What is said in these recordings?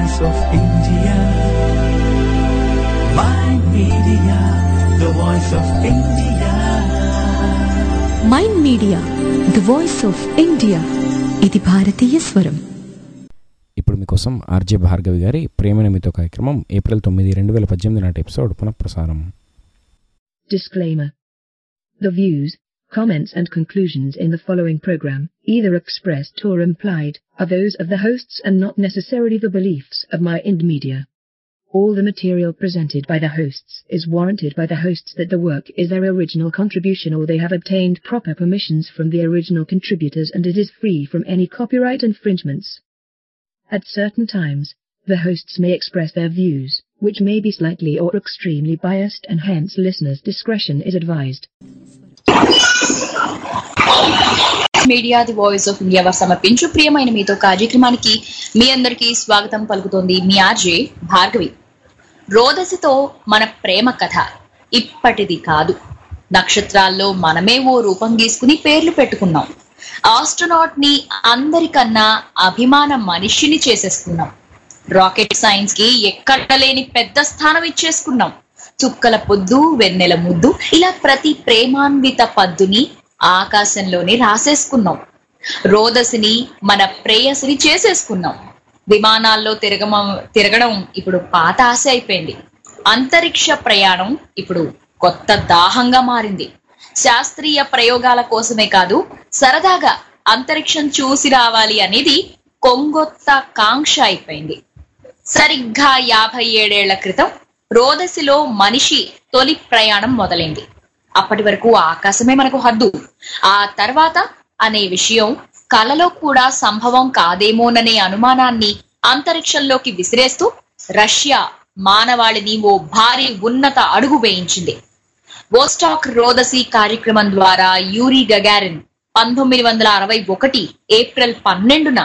voice of India. My media, the voice of India. Mind media the voice of India ఇది భారతీయ స్వరం ఇప్పుడు మీకోసం ఆర్జే భార్గవి గారి ప్రేమ నిమితో కార్యక్రమం ఏప్రిల్ తొమ్మిది రెండు వేల పద్దెనిమిది నాటి ఎపిసోడ్ పునఃప్రసారం Disclaimer. The views, comments and conclusions in the following program, either expressed or implied, are those of the hosts and not necessarily the beliefs of my Ind Media. All the material presented by the hosts is warranted by the hosts that the work is their original contribution or they have obtained proper permissions from the original contributors and it is free from any copyright infringements. At certain times, the hosts may express their views, which may be slightly or extremely biased and hence listeners' discretion is advised. Media the voice of India వారు సమర్పించు ప్రియమైన మీతో కార్యక్రమానికి మీ అందరికీ స్వాగతం పలుకుతోంది మీ RJ Bhargavi రోదసితో మన ప్రేమ కథ ఇప్పటిది కాదు నక్షత్రాల్లో మనమే ఓ రూపం గీసుకుని పేర్లు పెట్టుకున్నాం ఆస్ట్రోనాట్ ని అందరికన్నా అభిమాన మనిషిని చేసేసుకున్నాం రాకెట్ సైన్స్ కి ఎక్కడ లేని పెద్ద స్థానం ఇచ్చేసుకున్నాం చుక్కల పొద్దు వెన్నెల ముద్దు ఇలా ప్రతి ప్రేమాన్విత పద్దుని ఆకాశంలోనే రాసేసుకున్నాం రోదసిని మన ప్రేయసిని చేసేసుకున్నాం విమానాల్లో తిరగమ తిరగడం ఇప్పుడు పాత ఆశ అయిపోయింది అంతరిక్ష ప్రయాణం ఇప్పుడు కొత్త దాహంగా మారింది శాస్త్రీయ ప్రయోగాల కోసమే కాదు సరదాగా అంతరిక్షం చూసి రావాలి అనేది కొంగొత్త కాంక్ష అయిపోయింది సరిగ్గా యాభై ఏడేళ్ల క్రితం రోదసిలో మనిషి తొలి ప్రయాణం మొదలైంది అప్పటి వరకు ఆకాశమే మనకు హద్దు ఆ తర్వాత అనే విషయం కలలో కూడా సంభవం కాదేమోననే అనుమానాన్ని అంతరిక్షంలోకి విసిరేస్తూ రష్యా మానవాళిని ఓ భారీ ఉన్నత అడుగు వేయించింది వోస్టాక్ రోదసి కార్యక్రమం ద్వారా యూరి గగారిన్ పంతొమ్మిది వందల అరవై ఒకటి ఏప్రిల్ పన్నెండున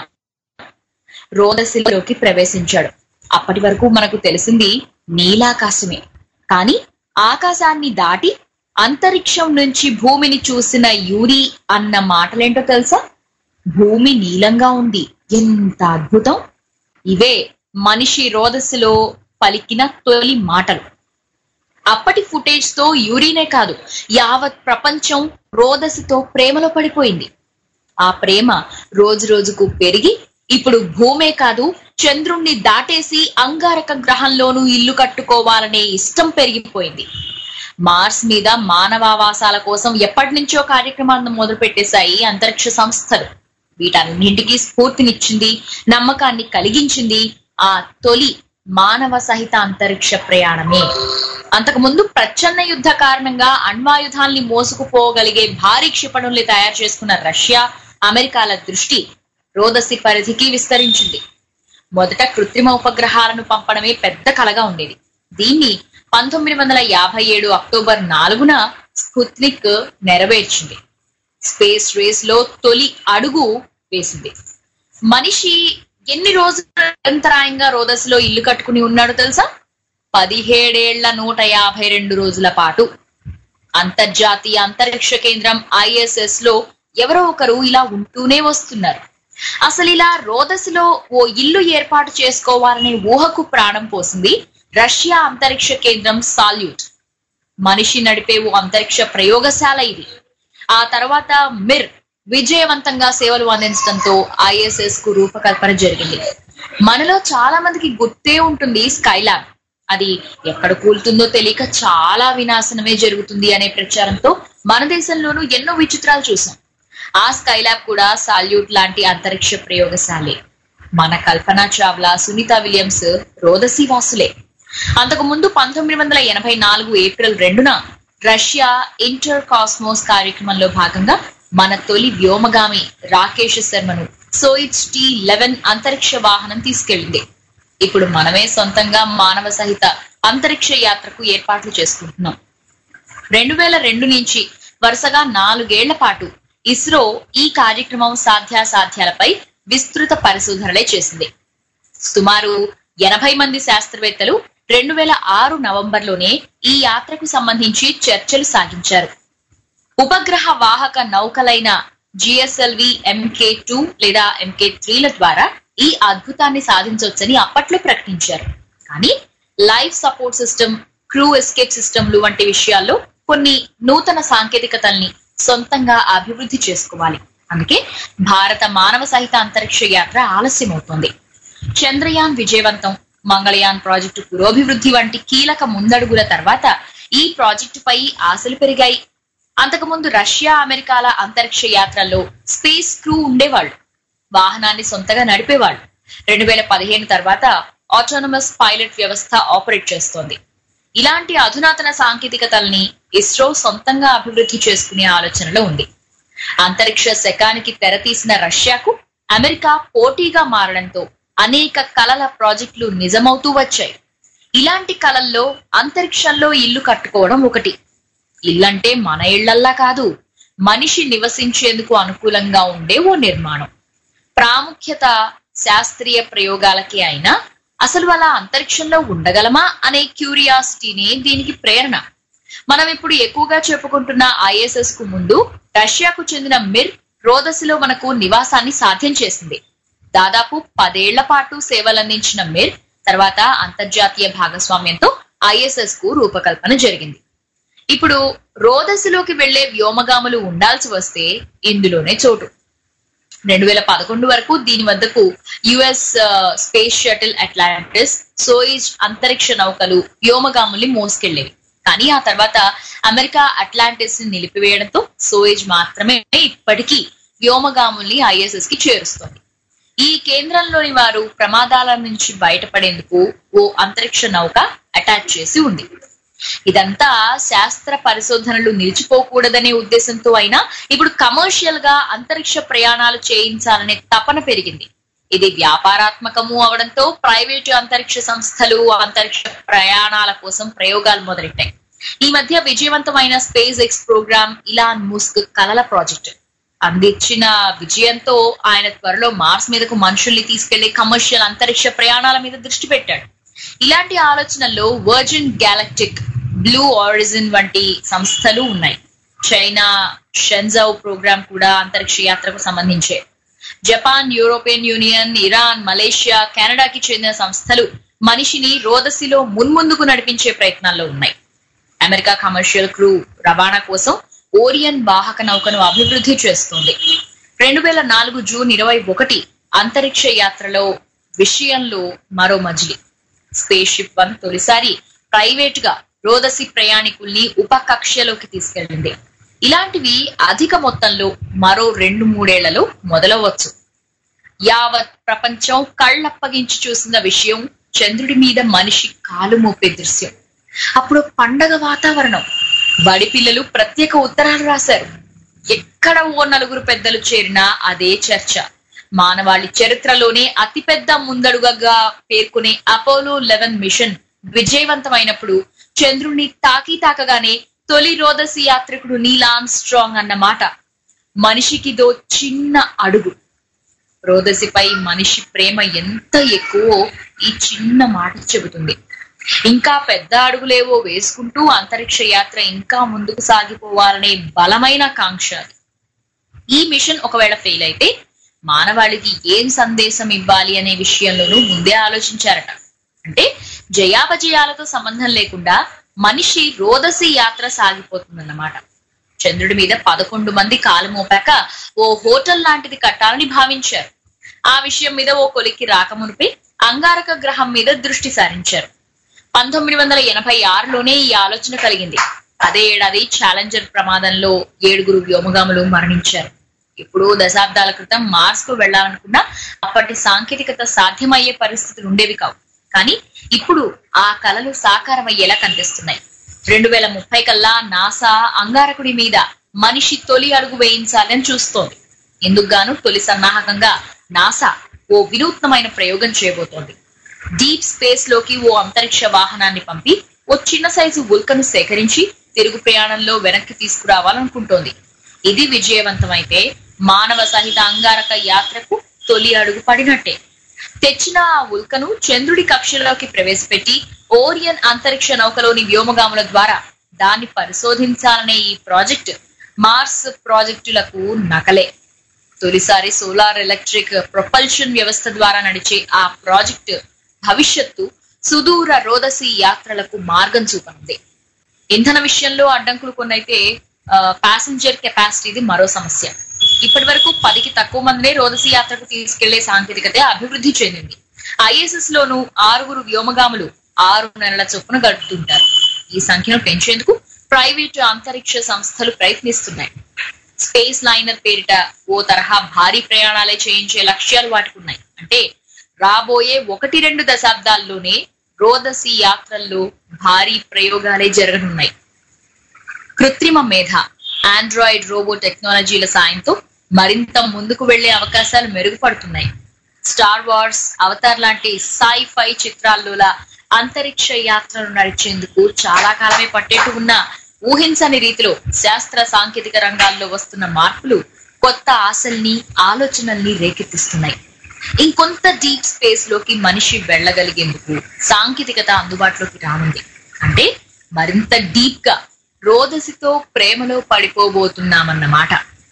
రోదసిలోకి ప్రవేశించాడు అప్పటి వరకు మనకు తెలిసింది నీలాకాశమే కానీ ఆకాశాన్ని దాటి అంతరిక్షం నుంచి భూమిని చూసిన యూరి అన్న మాటలేంటో తెలుసా భూమి నీలంగా ఉంది ఎంత అద్భుతం ఇవే మనిషి రోదస్సులో పలికిన తొలి మాటలు అప్పటి ఫుటేజ్ తో యూరినే కాదు యావత్ ప్రపంచం రోదసితో ప్రేమలో పడిపోయింది ఆ ప్రేమ రోజు రోజుకు పెరిగి ఇప్పుడు భూమే కాదు చంద్రుణ్ణి దాటేసి అంగారక గ్రహంలోనూ ఇల్లు కట్టుకోవాలనే ఇష్టం పెరిగిపోయింది మార్స్ మీద మానవావాసాల కోసం ఎప్పటి నుంచో కార్యక్రమాలను మొదలు పెట్టేశాయి అంతరిక్ష సంస్థలు వీటన్నింటికి స్ఫూర్తినిచ్చింది నమ్మకాన్ని కలిగించింది ఆ తొలి మానవ సహిత అంతరిక్ష ప్రయాణమే అంతకుముందు ప్రచ్ఛన్న యుద్ధ కారణంగా అణ్వాయుధాల్ని మోసుకుపోగలిగే భారీ క్షిపణుల్ని తయారు చేసుకున్న రష్యా అమెరికాల దృష్టి రోదసి పరిధికి విస్తరించింది మొదట కృత్రిమ ఉపగ్రహాలను పంపడమే పెద్ద కలగా ఉండేది దీన్ని పంతొమ్మిది వందల యాభై ఏడు అక్టోబర్ నాలుగున స్పుత్నిక్ నెరవేర్చింది స్పేస్ రేస్ లో తొలి అడుగు వేసింది మనిషి ఎన్ని రోజులు నిరంతరాయంగా రోదస్లో ఇల్లు కట్టుకుని ఉన్నాడో తెలుసా పదిహేడేళ్ల నూట యాభై రెండు రోజుల పాటు అంతర్జాతీయ అంతరిక్ష కేంద్రం ఐఎస్ఎస్ లో ఎవరో ఒకరు ఇలా ఉంటూనే వస్తున్నారు అసలు ఇలా రోదసిలో ఓ ఇల్లు ఏర్పాటు చేసుకోవాలనే ఊహకు ప్రాణం పోసింది రష్యా అంతరిక్ష కేంద్రం సాల్యూట్ మనిషి నడిపే ఓ అంతరిక్ష ప్రయోగశాల ఇది ఆ తర్వాత మిర్ విజయవంతంగా సేవలు అందించడంతో ఐఎస్ఎస్ కు రూపకల్పన జరిగింది మనలో చాలా మందికి గుర్తే ఉంటుంది స్కైలాబ్ అది ఎక్కడ కూలుతుందో తెలియక చాలా వినాశనమే జరుగుతుంది అనే ప్రచారంతో మన దేశంలోనూ ఎన్నో విచిత్రాలు చూసాం ఆ స్కైలాబ్ కూడా సాల్యూట్ లాంటి అంతరిక్ష ప్రయోగశాలే మన కల్పనా చావ్లా సునీత విలియమ్స్ రోదసి వాసులే అంతకు ముందు పంతొమ్మిది వందల ఎనభై నాలుగు ఏప్రిల్ రెండున రష్యా ఇంటర్ కాస్మోస్ కార్యక్రమంలో భాగంగా మన తొలి వ్యోమగామి రాకేష్ శర్మను సోయిచ్ టీ లెవెన్ అంతరిక్ష వాహనం తీసుకెళ్లింది ఇప్పుడు మనమే సొంతంగా మానవ సహిత అంతరిక్ష యాత్రకు ఏర్పాట్లు చేసుకుంటున్నాం రెండు వేల రెండు నుంచి వరుసగా నాలుగేళ్ల పాటు ఇస్రో ఈ కార్యక్రమం సాధ్యాసాధ్యాలపై విస్తృత పరిశోధనలే చేసింది సుమారు ఎనభై మంది శాస్త్రవేత్తలు రెండు వేల ఆరు నవంబర్లోనే ఈ యాత్రకు సంబంధించి చర్చలు సాగించారు ఉపగ్రహ వాహక నౌకలైన జిఎస్ఎల్వి ఎంకే టూ లేదా ఎంకే త్రీల ద్వారా ఈ అద్భుతాన్ని సాధించవచ్చని అప్పట్లో ప్రకటించారు కానీ life support system crew escape సిస్టమ్లు వంటి విషయాల్లో కొన్ని నూతన సాంకేతికతల్ని సొంతంగా అభివృద్ధి చేసుకోవాలి అందుకే భారత మానవ సహిత అంతరిక్ష యాత్ర ఆలస్యమవుతోంది చంద్రయాన్ విజయవంతం మంగళయాన్ ప్రాజెక్టు పురోభివృద్ధి వంటి కీలక ముందడుగుల తర్వాత ఈ ప్రాజెక్టుపై ఆశలు పెరిగాయి అంతకుముందు రష్యా అమెరికాల అంతరిక్ష యాత్రల్లో స్పేస్ క్రూ ఉండేవాళ్ళు వాహనాన్ని సొంతగా నడిపేవాళ్ళు రెండు వేల పదిహేను తర్వాత ఆటోనమస్ పైలట్ వ్యవస్థ ఆపరేట్ చేస్తోంది ఇలాంటి అధునాతన సాంకేతికతల్ని ఇస్రో సొంతంగా అభివృద్ధి చేసుకునే ఆలోచనలో ఉంది అంతరిక్ష శకానికి తెరతీసిన రష్యాకు అమెరికా పోటీగా మారడంతో అనేక కలల ప్రాజెక్టులు నిజమవుతూ వచ్చాయి ఇలాంటి కలల్లో అంతరిక్షంలో ఇల్లు కట్టుకోవడం ఒకటి ఇల్లంటే మన ఇళ్లల్లా కాదు మనిషి నివసించేందుకు అనుకూలంగా ఉండే ఓ నిర్మాణం ప్రాముఖ్యత శాస్త్రీయ ప్రయోగాలకి అయినా అసలు అలా అంతరిక్షంలో ఉండగలమా అనే క్యూరియాసిటీనే దీనికి ప్రేరణ మనం ఇప్పుడు ఎక్కువగా చెప్పుకుంటున్న ఐఎస్ఎస్ కు ముందు రష్యాకు చెందిన మిర్ రోదసిలో మనకు నివాసాన్ని సాధ్యం చేసింది దాదాపు పదేళ్ల పాటు సేవలందించిన మిర్ తర్వాత అంతర్జాతీయ భాగస్వామ్యంతో ఐఎస్ఎస్ కు రూపకల్పన జరిగింది ఇప్పుడు రోదసిలోకి వెళ్లే వ్యోమగాములు ఉండాల్సి వస్తే ఇందులోనే చోటు రెండు వేల పదకొండు వరకు దీని వద్దకు US space shuttle Atlantis Soyuz అంతరిక్ష నౌకలు వ్యోమగాముల్ని మోసుకెళ్లేవి కానీ ఆ తర్వాత అమెరికా అట్లాంటిస్ ని నిలిపివేయడంతో సోయిజ్ మాత్రమే ఇప్పటికీ వ్యోమగాముల్ని ఐఎస్ఎస్ కి చేరుస్తోంది ఈ కేంద్రంలోని వారు ప్రమాదాల నుంచి బయటపడేందుకు ఓ అంతరిక్ష నౌక అటాచ్ చేసి ఉంది ఇదంతా శాస్త్ర పరిశోధనలు నిలిచిపోకూడదనే ఉద్దేశంతో అయినా ఇప్పుడు కమర్షియల్ గా అంతరిక్ష ప్రయాణాలు చేయించాలనే తపన పెరిగింది ఇది వ్యాపారాత్మకము అవడంతో ప్రైవేటు అంతరిక్ష సంస్థలు అంతరిక్ష ప్రయాణాల కోసం ప్రయోగాలు మొదలెట్టాయి ఈ మధ్య విజయవంతమైన SpaceX programme Elon Musk కలల ప్రాజెక్ట్ అందించిన విజయంతో ఆయన త్వరలో మార్స్ మీదకు మనుషుల్ని తీసుకెళ్లే కమర్షియల్ అంతరిక్ష ప్రయాణాల మీద దృష్టి పెట్టాడు ఇలాంటి ఆలోచనల్లో వర్జిన్ గ్యాలక్టిక్ బ్లూ ఆరిజిన్ వంటి సంస్థలు ఉన్నాయి చైనా షెన్జౌ ప్రోగ్రామ్ కూడా అంతరిక్ష యాత్రకు సంబంధించే Japan European Union Iran Malaysia కెనడాకి చెందిన సంస్థలు మనిషిని రోదసిలో మున్ముందుకు నడిపించే ప్రయత్నాల్లో ఉన్నాయి అమెరికా కమర్షియల్ క్రూ రవాణా కోసం ఓరియన్ వాహక నౌకను అభివృద్ధి చేస్తోంది రెండు వేల నాలుగు జూన్ ఇరవై ఒకటి అంతరిక్ష యాత్రలో విషయంలో మరో మజిలీ స్పేస్ షిప్ వన్ తొలిసారి ప్రైవేట్ గా రోదసి ప్రయాణికుల్ని ఉపకక్ష్యలోకి తీసుకెళ్ళింది ఇలాంటివి అధిక మొత్తంలో మరో రెండు మూడేళ్లలో మొదలవచ్చు యావత్ ప్రపంచం కళ్ళప్పగించి చూసిన విషయం చంద్రుడి మీద మనిషి కాలు మోపే దృశ్యం అప్పుడు పండగ వాతావరణం బడి పిల్లలు ప్రత్యేక ఉత్తరాలు రాశారు ఎక్కడ ఓ నలుగురు పెద్దలు చేరినా అదే చర్చ మానవాళి చరిత్రలోనే అతిపెద్ద ముందడుగగా పేర్కొనే అపోలో లెవెన్ మిషన్ విజయవంతమైనప్పుడు చంద్రుణ్ణి తాకి తాకగానే తొలి రోదసి యాత్రికుడు నీలామ్ స్ట్రాంగ్ అన్నమాట మనిషికిదో చిన్న అడుగు రోదసిపై మనిషి ప్రేమ ఎంత ఎక్కువో ఈ చిన్న మాట చెబుతుంది ఇంకా పెద్ద అడుగులేవో వేసుకుంటూ అంతరిక్ష యాత్ర ఇంకా ముందుకు సాగిపోవాలనే బలమైన కాంక్ష అది. ఈ మిషన్ ఒకవేళ ఫెయిల్ అయితే మానవాళికి ఏం సందేశం ఇవ్వాలి అనే విషయంలోనూ ముందే ఆలోచించారట అంటే జయాపజయాలతో సంబంధం లేకుండా మనిషి రోదసి యాత్ర సాగిపోతుందన్నమాట చంద్రుడి మీద పదకొండు మంది కాలు మోపాక ఓ హోటల్ లాంటిది కట్టాలని భావించారు ఆ విషయం మీద ఓ కొలిక్కి రాకమునిపై అంగారక గ్రహం మీద దృష్టి సారించారు పంతొమ్మిది వందల ఎనభై ఆరులోనే ఈ ఆలోచన కలిగింది అదే ఏడాది ఛాలెంజర్ ప్రమాదంలో ఏడుగురు వ్యోమగాములు మరణించారు ఎప్పుడో దశాబ్దాల క్రితం మార్స్ కు వెళ్లాలనుకున్నా అప్పటి సాంకేతికత సాధ్యమయ్యే పరిస్థితులు ఉండేవి కావు కానీ ఇప్పుడు ఆ కలలు సాకారమయ్యేలా కనిపిస్తున్నాయి రెండు వేల ముప్పై కల్లా నాసా అంగారకుడి మీద మనిషి తొలి అడుగు వేయించాలని చూస్తోంది ఇందుకు గాను తొలి సన్నాహకంగా నాసా ఓ వినూత్నమైన ప్రయోగం చేయబోతోంది డీప్ స్పేస్ లోకి ఓ అంతరిక్ష వాహనాన్ని పంపి ఓ చిన్న సైజు ఉల్కను సేకరించి తిరుగు ప్రయాణంలో వెనక్కి తీసుకురావాలనుకుంటోంది ఇది విజయవంతమైతే మానవ సహిత అంగారక యాత్రకు తొలి అడుగు పడినట్టే తెచ్చిన ఆ ఉల్కను చంద్రుడి కక్షలోకి ప్రవేశపెట్టి ఓరియన్ అంతరిక్ష నౌకలోని వ్యోమగాముల ద్వారా దాన్ని పరిశోధించాలనే ఈ ప్రాజెక్ట్ మార్స్ ప్రాజెక్టులకు నకలే తొలిసారి సోలార్ ఎలక్ట్రిక్ ప్రొపల్షన్ వ్యవస్థ ద్వారా నడిచే ఆ ప్రాజెక్ట్ భవిష్యత్తు సుదూర రోదసి యాత్రలకు మార్గం చూపనుంది ఇంధన విషయంలో అడ్డంకులు కొన్నైతే ప్యాసింజర్ కెపాసిటీది మరో సమస్య ఇప్పటి వరకు పదికి తక్కువ మందినే రోదసి యాత్రకు తీసుకెళ్లే సాంకేతికత అభివృద్ధి చెందింది ఐఎస్ఎస్ లోను ఆరుగురు వ్యోమగాములు ఆరు నెలల చొప్పున గడుపుతుంటారు ఈ సంఖ్యను పెంచేందుకు ప్రైవేటు అంతరిక్ష సంస్థలు ప్రయత్నిస్తున్నాయి స్పేస్ లైనర్ పేరిట ఓ తరహా భారీ ప్రయాణాలే చేయించే లక్ష్యాలు వాటికి ఉన్నాయి అంటే రాబోయే ఒకటి రెండు దశాబ్దాల్లోనే రోదసి యాత్రల్లో భారీ ప్రయోగాలే జరగనున్నాయి కృత్రిమ మేధ ఆండ్రాయిడ్ రోబో టెక్నాలజీల సాయంతో మరింత ముందుకు వెళ్లే అవకాశాలు మెరుగుపడుతున్నాయి స్టార్ వార్స్ అవతార్ లాంటి సై ఫై చిత్రాల్లోలా అంతరిక్ష యాత్రను నడిచేందుకు చాలా కాలమే పట్టేట్టు ఉన్న ఊహించని రీతిలో శాస్త్ర సాంకేతిక రంగాల్లో వస్తున్న మార్పులు కొత్త ఆశల్ని ఆలోచనల్ని రేకెత్తిస్తున్నాయి ఇంకొంత డీప్ స్పేస్ లోకి మనిషి వెళ్ళగలిగేందుకు సాంకేతికత అందుబాటులోకి రానుంది అంటే మరింత డీప్ గా రోదసితో ప్రేమలో పడిపోబోతున్నామన్నమాట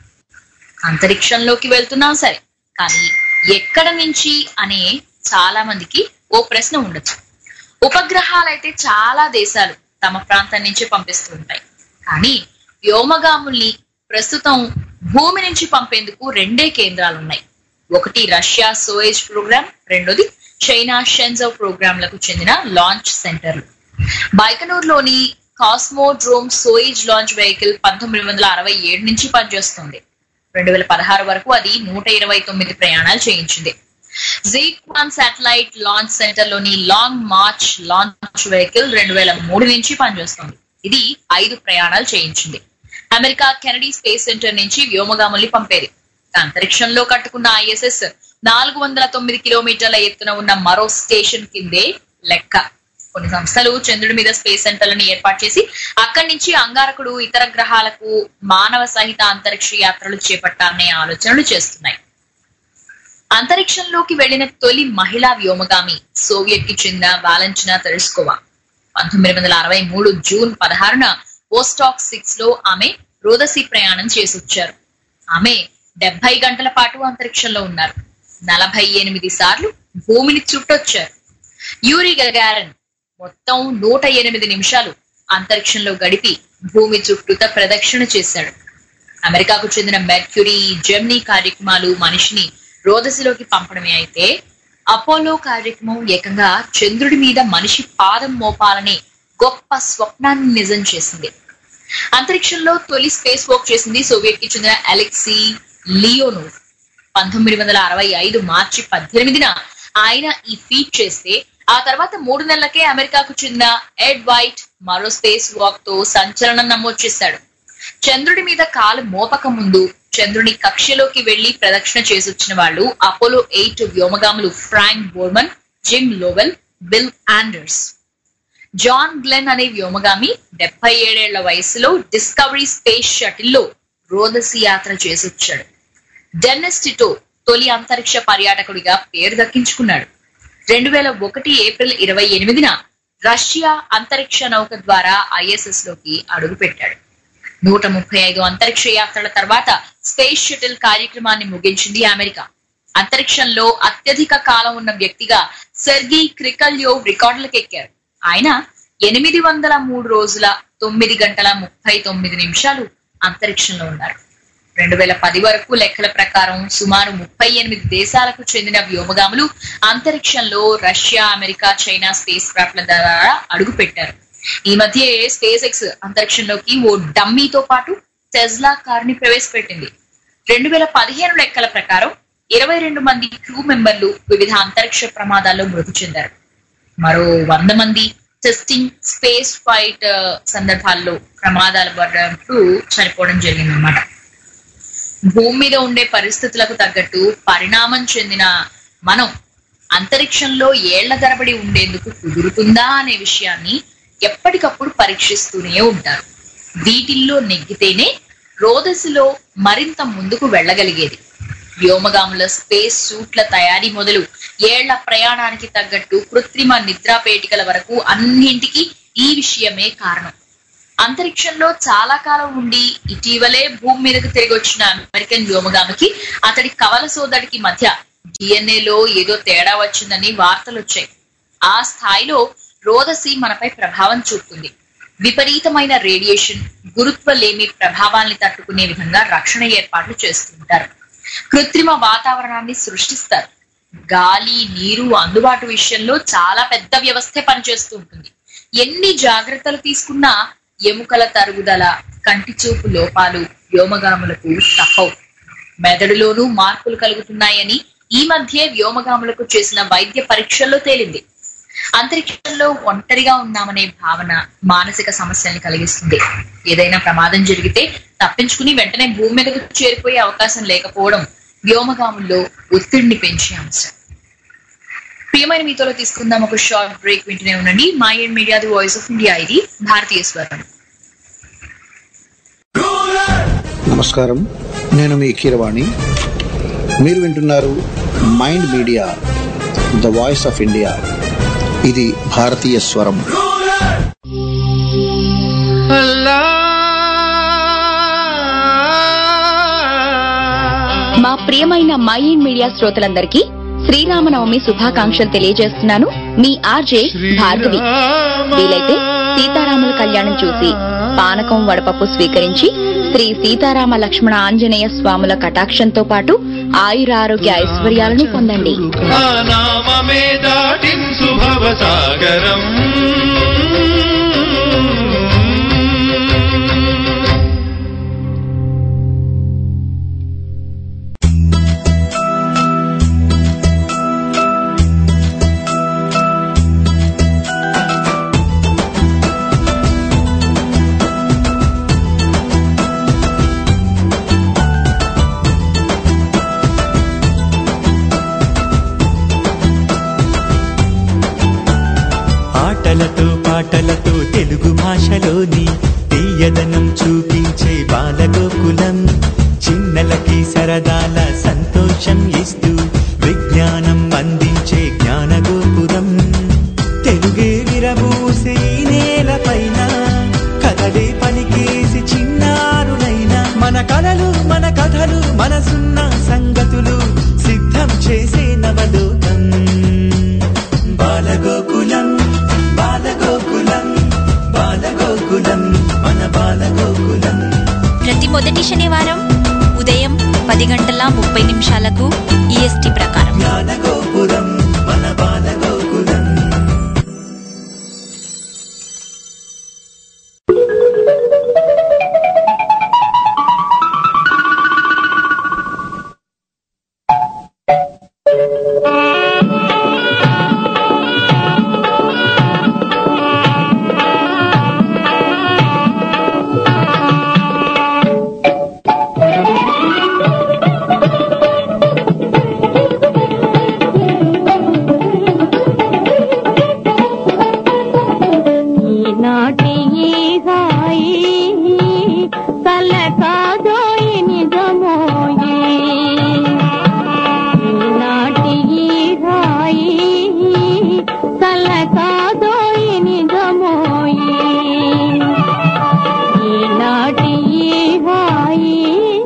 అంతరిక్షంలోకి వెళ్తున్నాం సరే కానీ ఎక్కడ నుంచి అనే చాలా మందికి ఓ ప్రశ్న ఉండొచ్చు ఉపగ్రహాలైతే చాలా దేశాలు తమ ప్రాంతం నుంచి పంపిస్తూ ఉంటాయి కానీ వ్యోమగాముల్ని ప్రస్తుతం భూమి నుంచి పంపేందుకు రెండే కేంద్రాలు ఉన్నాయి ఒకటి రష్యా సోయేజ్ ప్రోగ్రామ్ రెండోది చైనా షెన్జో ప్రోగ్రాంలకు చెందిన లాంచ్ సెంటర్లు బైకనూరులోని కాస్మోడ్రోమ్ సోయిజ్ లాంచ్ వెహికల్ పంతొమ్మిది వందల అరవై ఏడు నుంచి పనిచేస్తుంది రెండు వేల పదహారు వరకు అది నూట ఇరవై తొమ్మిది ప్రయాణాలు చేయించింది జీక్వాన్ శాటిలైట్ లాంచ్ సెంటర్ లోని లాంగ్ మార్చ్ లాంచ్ వెహికల్ రెండు వేల మూడు నుంచి పనిచేస్తుంది ఇది ఐదు ప్రయాణాలు చేయించింది అమెరికా కెనడీ స్పేస్ సెంటర్ నుంచి వ్యోమగాముల్ని పంపేది అంతరిక్షంలో కట్టుకున్న ఐఎస్ఎస్ నాలుగు వందల తొమ్మిది కిలోమీటర్ల ఎత్తున ఉన్న మరో స్టేషన్ కిందే లెక్క కొన్ని సంస్థలు చంద్రుడి మీద స్పేస్ సెంటర్లను ఏర్పాటు చేసి అక్కడి నుంచి అంగారకుడు ఇతర గ్రహాలకు మానవ సహిత అంతరిక్ష యాత్రలు చేపట్టాలనే ఆలోచనలు చేస్తున్నాయి అంతరిక్షంలోకి వెళ్లిన తొలి మహిళా వ్యోమగామి సోవియట్ కి చెందిన వాలంచినా తెరుస్కోవా పంతొమ్మిది వందల అరవై మూడు జూన్ పదహారున పోస్టాక్ సిక్స్ లో ఆమె రోదసి ప్రయాణం చేసొచ్చారు ఆమె డెబ్బై గంటల పాటు అంతరిక్షంలో ఉన్నారు నలభై ఎనిమిది సార్లు భూమిని చుట్టొచ్చారు యూరి గగారన్ మొత్తం నూట ఎనిమిది నిమిషాలు అంతరిక్షంలో గడిపి భూమి చుట్టూత ప్రదక్షిణ చేశాడు అమెరికాకు చెందిన మెర్క్యూరీ జెమ్నీ కార్యక్రమాలు మనిషిని రోదసిలోకి పంపడమే అయితే అపోలో కార్యక్రమం ఏకంగా చంద్రుడి మీద మనిషి పాదం మోపాలనే గొప్ప స్వప్నాన్ని నిజం చేసింది అంతరిక్షంలో తొలి స్పేస్ వాక్ చేసింది సోవియట్ కి చెందిన అలెక్సీ లియోనోవ్ పంతొమ్మిది వందల అరవై ఐదు మార్చి పద్దెనిమిదిన ఆయన ఈ ఫీట్ చేస్తే ఆ తర్వాత మూడు నెలలకే అమెరికాకు చెందిన ఎడ్ వైట్ మరో స్పేస్ వాక్ తో సంచలనం నమోదు చేశాడు చంద్రుడి మీద కాలు మోపక ముందు చంద్రుని కక్షలోకి వెళ్లి ప్రదక్షిణ చేసొచ్చిన వాళ్ళు అపోలో ఎయిట్ వ్యోమగాములు Frank Borman Jim Lovell Bill Anders John Glenn అనే వ్యోమగామి డెబ్బై ఏడేళ్ల వయసులో డిస్కవరీ స్పేస్ షటిల్ లో రోదసి యాత్ర చేసొచ్చాడు డెన్నిస్ టిటో తొలి అంతరిక్ష పర్యాటకుడిగా పేరు దక్కించుకున్నాడు రెండు వేల ఒకటి ఏప్రిల్ ఇరవై ఎనిమిదిన రష్యా అంతరిక్ష నౌక ద్వారా ఐఎస్ఎస్ లోకి అడుగుపెట్టాడు నూట ముప్పై ఐదు అంతరిక్ష యాత్రల తర్వాత స్పేస్ షటిల్ కార్యక్రమాన్ని ముగించింది అమెరికా అంతరిక్షంలో అత్యధిక కాలం ఉన్న వ్యక్తిగా సెర్గీ క్రికల్యోవ్ రికార్డులకు ఎక్కారు ఆయన ఎనిమిది వందల మూడు రోజుల తొమ్మిది గంటల ముప్పై తొమ్మిది నిమిషాలు అంతరిక్షంలో ఉన్నారు రెండు వేల పది వరకు లెక్కల ప్రకారం సుమారు ముప్పై ఎనిమిది దేశాలకు చెందిన వ్యోమగాములు అంతరిక్షంలో రష్యా అమెరికా చైనా స్పేస్ క్రాఫ్ట్ల ద్వారా అడుగుపెట్టారు ఈ మధ్య స్పేస్ ఎక్స్ అంతరిక్షంలోకి ఓ డమ్మీతో పాటు టెస్లా కారుని ప్రవేశపెట్టింది రెండు వేల పదిహేను లెక్కల ప్రకారం ఇరవై రెండు మంది క్రూ మెంబర్లు వివిధ అంతరిక్ష ప్రమాదాల్లో మృతి చెందారు మరో వంద మంది టెస్టింగ్ స్పేస్ ఫైట్ సందర్భాల్లో ప్రమాదాలు పడినట్టు చనిపోవడం జరిగిందన్నమాట భూమి మీద ఉండే పరిస్థితులకు తగ్గట్టు పరిణామం చెందిన మనం అంతరిక్షంలో ఏళ్ల తరబడి ఉండేందుకు కుదురుతుందా అనే విషయాన్ని ఎప్పటికప్పుడు పరీక్షిస్తూనే ఉంటారు వీటిల్లో నెగ్గితేనే రోదసిలో మరింత ముందుకు వెళ్ళగలిగేది వ్యోమగాముల స్పేస్ సూట్ల తయారీ మొదలు ఏళ్ల ప్రయాణానికి తగ్గట్టు కృత్రిమ నిద్రాపేటికల వరకు అన్నింటికి ఈ విషయమే కారణం అంతరిక్షంలో చాలా కాలం ఉండి ఇటీవలే భూమి మీదకు తిరిగి వచ్చిన అమెరికన్ వ్యోమగామికి అతడి కవల సోదడికి మధ్య DNA లో ఏదో తేడా వచ్చిందని వార్తలు వచ్చాయి ఆ స్థాయిలో రోదసి మనపై ప్రభావం చూపుతుంది విపరీతమైన రేడియేషన్ గురుత్వలేమి ప్రభావాల్ని తట్టుకునే విధంగా రక్షణ ఏర్పాట్లు చేస్తుంటారు కృత్రిమ వాతావరణాన్ని సృష్టిస్తారు గాలి నీరు అందుబాటు విషయంలో చాలా పెద్ద వ్యవస్థే పనిచేస్తూ ఉంటుంది ఎన్ని జాగ్రత్తలు తీసుకున్నా ఎముకల తరుగుదల కంటి చూపు లోపాలు వ్యోమగాములకు తప్పవు మెదడులోనూ మార్పులు కలుగుతున్నాయని ఈ మధ్య వ్యోమగాములకు చేసిన వైద్య పరీక్షల్లో తేలింది అంతరిక్షంలో ఒంటరిగా ఉన్నామనే భావన మానసిక సమస్యల్ని కలిగిస్తుంది ఏదైనా ప్రమాదం జరిగితే తప్పించుకుని వెంటనే భూమి మీదకు చేరిపోయే అవకాశం లేకపోవడం వ్యోమగాముల్లో ఒత్తిడిని పెంచే అంశం ప్రియమైన మీతోలో తీసుకుందాం ఒక షార్ట్ బ్రేక్ వింటూనే ఉండండి mind media the voice of India ఇది భారతీయ స్వరం నమస్కారం నేను మీ కీరవాణి మీరు వింటున్నారు mind media the voice of India ఇది భారతీయ స్వరం మా ప్రియమైన మైండ్ మీడియా శ్రోతలందరికీ శ్రీరామనవమి శుభాకాంక్షలు తెలియజేస్తున్నాను మీ ఆర్జే భార్గవి వీలైతే సీతారాముల కళ్యాణం చూసి పానకం వడపప్పు స్వీకరించి శ్రీ సీతారామ లక్ష్మణ ఆంజనేయ స్వాముల కటాక్షంతో పాటు ఆయురారోగ్య ఐశ్వర్యాలను పొందండి నామే దాటించు భవసాగరం ఆటలతో పాటలతో తెలుగు భాషలోని తీయదనం చూపించే బాలగోకులం చిన్నలకి సరదాల సంతోషం ఇస్తూ విజ్ఞానం అందించే జ్ఞానగోపురం తెలుగే విరబూసే ఈ నేలపైన కథలే పలికేసి చిన్నారులైన మన కలలు మన కథలు మనసున్న సంగతులు సిద్ధం చేసే నవలోకం బాలగోకులం బాలగోకులం బాలగోకులం మన బాలగోకులం ప్రతి మొదటి శనివారం ఉదయం పది గంటల ముప్పై నిమిషాలకు ఈఎస్టీ ప్రకారం జ్ఞానగోపురం మన బాలగోకులం ఈనాటి ఈ హాయి కలకాదోయి నిజమోయి ఈనాటి ఈ హాయి కలకాదోయి నిజమోయి ఈనాటి ఈ హాయి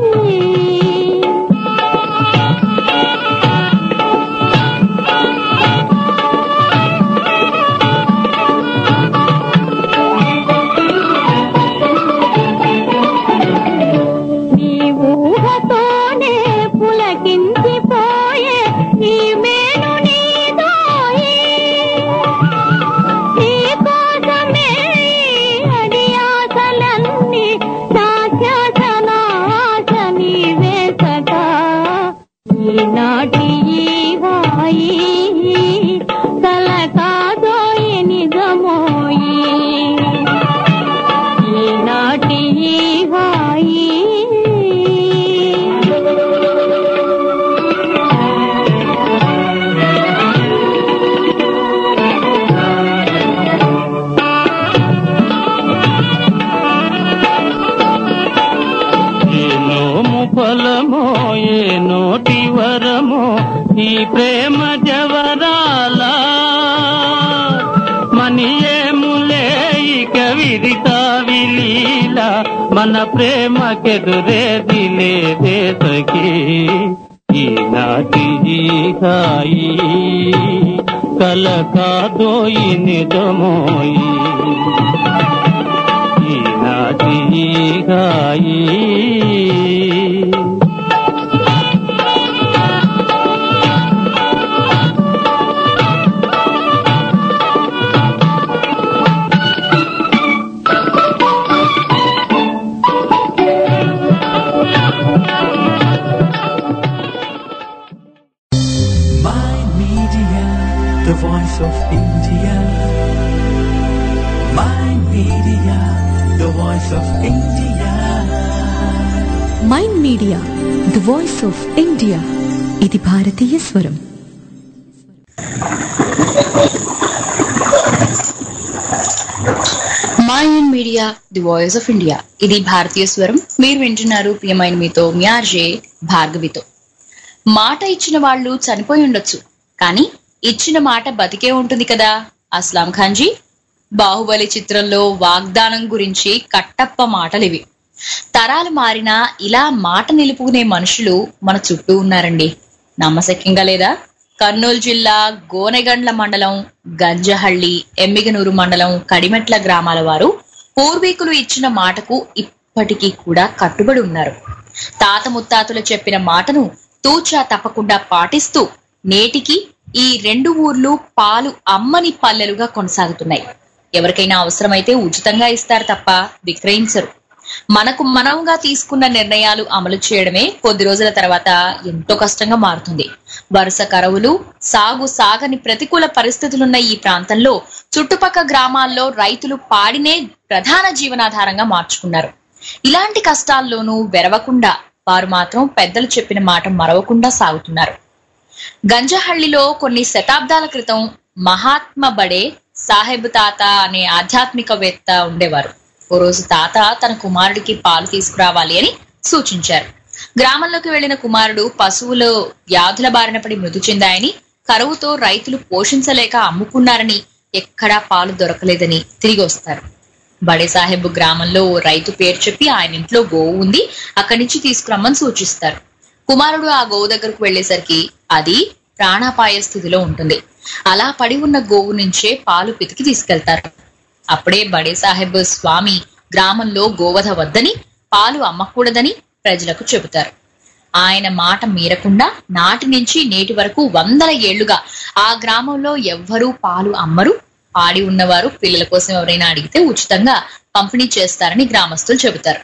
నీ ఊహతోనే పులకించిపోయే ఈ మేను నీదోయి నీ కోసమే అడి ఆశలన్నీ శాశ్వతనాశ నీవే సదా ఈనాటి ఈ హాయి కలకాదోయి నిజమోయి ఈనాటి ఈ హాయి ఏ నోము ఫలమో ఏ నోటి వరమో ఈ ప్రేమ జవరాల మని ఏములే ఇక తీరితావి లీల మన ప్రేమకెదురేది లేదే సఖీ ఈనాటి ఈ హాయి కల కాదోయి నిజమోయి ఈనాటి ఈ హాయి Mind Media, the voice of India. Mind Media, the voice of India. Mind media the voice of India ఇది భారతీయ స్వరం mind media the voice of India ఇది భారతీయ స్వరం మీరు వింటున్నారు ప్రియమైన మీతో మీ ఆర్జే భార్గవితో మాట ఇచ్చిన వాళ్ళు చనిపోయి ఉండొచ్చు కానీ ఇచ్చిన మాట బతికే ఉంటుంది కదా అస్లాం ఖాన్జీ బాహుబలి చిత్రంలో వాగ్దానం గురించి కట్టప్ప మాటలివి తరాలు మారినా ఇలా మాట నిలుపుకునే మనుషులు మన చుట్టూ ఉన్నారండి నమ్మశక్యంగా లేదా కర్నూలు జిల్లా గోనెగండ్ల మండలం గంజహళ్ళి ఎమ్మిగనూరు మండలం కడిమెట్ల గ్రామాల వారు పూర్వీకులు ఇచ్చిన మాటకు ఇప్పటికీ కూడా కట్టుబడి ఉన్నారు తాత ముత్తాతలు చెప్పిన మాటను తూచా తప్పకుండా పాటిస్తూ నేటికి ఈ రెండు ఊర్లు పాలు అమ్మని పల్లెలుగా కొనసాగుతున్నాయి ఎవరికైనా అవసరమైతే ఉచితంగా ఇస్తారు తప్ప విక్రయించరు మనకు మనముగా తీసుకున్న నిర్ణయాలు అమలు చేయడమే కొద్ది రోజుల తర్వాత ఎంతో కష్టంగా మారుతుంది వరుస కరువులు సాగు సాగని ప్రతికూల పరిస్థితులున్న ఈ ప్రాంతంలో చుట్టుపక్క గ్రామాల్లో రైతులు పాడినే ప్రధాన జీవనాధారంగా మార్చుకున్నారు ఇలాంటి కష్టాల్లోనూ వెరవకుండా వారు మాత్రం పెద్దలు చెప్పిన మాట మరవకుండా సాగుతున్నారు గంజహಳ್ಳಿలో కొన్ని శతాబ్దాల క్రితం మహాత్మ బడే సాహెబ్ తాత అనే ఆధ్యాత్మికవేత్త ఉండేవారు ఓ రోజు తాత తన కుమారుడికి పాలు తీసుకురావాలి అని సూచించారు గ్రామంలోకి వెళ్లిన కుమారుడు పశువులు వ్యాధుల బారిన పడి మృతి చెందాయని కరువుతో రైతులు పోషించలేక అమ్ముకున్నారని ఎక్కడా పాలు దొరకలేదని తిరిగి వస్తారు బడే సాహెబ్ గ్రామంలో ఓ రైతు పేరు చెప్పి ఆయన ఇంట్లో గోవు ఉంది అక్కడి నుంచి తీసుకురమ్మని సూచిస్తారు కుమారుడు ఆ గోవు దగ్గరకు వెళ్లేసరికి అది ప్రాణాపాయ స్థితిలో ఉంటుంది అలా పడి ఉన్న గోవు నుంచే పాలు పితికి తీసుకెళ్తారు అప్పుడే బడే సాహెబ్ స్వామి గ్రామంలో గోవధ వద్దని పాలు అమ్మకూడదని ప్రజలకు చెబుతారు ఆయన మాట మీరకుండా నాటి నుంచి నేటి వరకు వందల ఏళ్లుగా ఆ గ్రామంలో ఎవ్వరూ పాలు అమ్మరు పాడి ఉన్నవారు పిల్లల కోసం ఎవరైనా అడిగితే ఉచితంగా పంపిణీ చేస్తారని గ్రామస్తులు చెబుతారు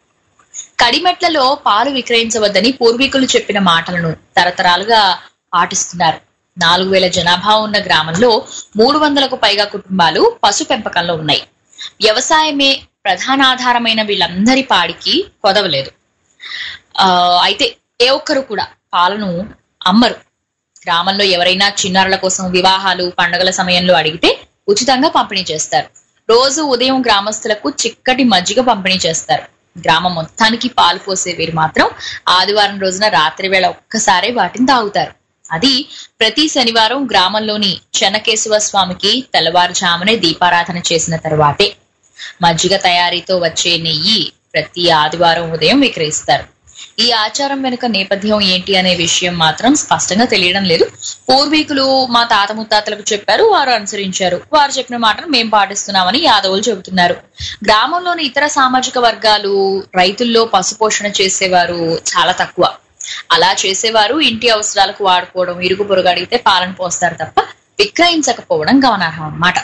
కడిమెట్లలో పాలు విక్రయించవద్దని పూర్వీకులు చెప్పిన మాటలను తరతరాలుగా పాటిస్తున్నారు నాలుగు వేల జనాభా ఉన్న గ్రామంలో మూడు వందలకు పైగా కుటుంబాలు పశు పెంపకంలో ఉన్నాయి వ్యవసాయమే ప్రధానాధారమైన వీళ్ళందరి పాడికి కొదవలేదు ఆ అయితే ఏ ఒక్కరు కూడా పాలను అమ్మరు గ్రామంలో ఎవరైనా చిన్నారుల కోసం వివాహాలు పండుగల సమయంలో అడిగితే ఉచితంగా పంపిణీ చేస్తారు రోజు ఉదయం గ్రామస్తులకు చిక్కటి మజ్జిగ పంపిణీ చేస్తారు గ్రామం మొత్తానికి పాలు పోసే వీరు మాత్రం ఆదివారం రోజున రాత్రి వేళ ఒక్కసారే వాటిని తాగుతారు అది ప్రతి శనివారం గ్రామంలోని చెన్నకేశవ స్వామికి తెల్లవారుజామునే దీపారాధన చేసిన తరువాతే మజ్జిగ తయారీతో వచ్చే నెయ్యి ప్రతి ఆదివారం ఉదయం విక్రయిస్తారు ఈ ఆచారం వెనుక నేపథ్యం ఏంటి అనే విషయం మాత్రం స్పష్టంగా తెలియడం లేదు పూర్వీకులు మా తాత ముత్తాతలకు చెప్పారు వారు అనుసరించారు వారు చెప్పిన మాటను మేము పాటిస్తున్నామని యాదవులు చెబుతున్నారు గ్రామంలోని ఇతర సామాజిక వర్గాలు రైతుల్లో పశుపోషణ చేసేవారు చాలా తక్కువ అలా చేసేవారు ఇంటి అవసరాలకు వాడుకోవడం ఇరుగు పొరుగు అడిగితే పాలన పోస్తారు తప్ప విక్రయించకపోవడం గమనార్హం అన్నమాట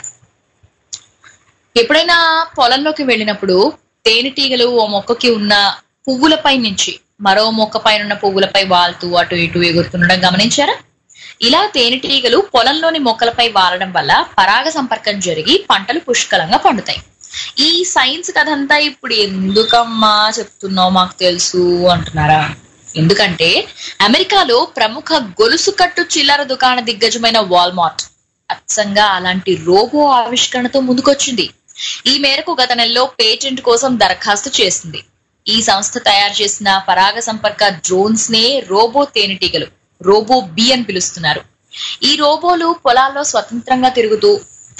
ఎప్పుడైనా పొలంలోకి వెళ్ళినప్పుడు తేనెటీగలు ఓ మొక్కకి ఉన్న పువ్వులపై నుంచి మరో మొక్క పైన ఉన్న పువ్వులపై వాలుతూ అటు ఇటు ఎగురుతుండడం గమనించారా ఇలా తేనెటీగలు పొలంలోని మొక్కలపై వాలడం వల్ల పరాగ సంపర్కం జరిగి పంటలు పుష్కలంగా పండుతాయి ఈ సైన్స్ కథంతా ఇప్పుడు ఎందుకమ్మా చెప్తున్నావు మాకు తెలుసు అంటున్నారా ఎందుకంటే అమెరికాలో ప్రముఖ గొలుసు కట్టు చిల్లర దుకాణ దిగ్గజమైన వాల్మార్ట్ అచ్చంగా అలాంటి రోబో ఆవిష్కరణతో ముందుకొచ్చింది ఈ మేరకు గత నెలలో పేటెంట్ కోసం దరఖాస్తు చేసింది ఈ సంస్థ తయారు చేసిన పరాగ సంపర్క డ్రోన్స్ నే రోబో తేనెటీగలు రోబో బి అని పిలుస్తున్నారు ఈ రోబోలు పొలాల్లో స్వతంత్రంగా తిరుగుతూ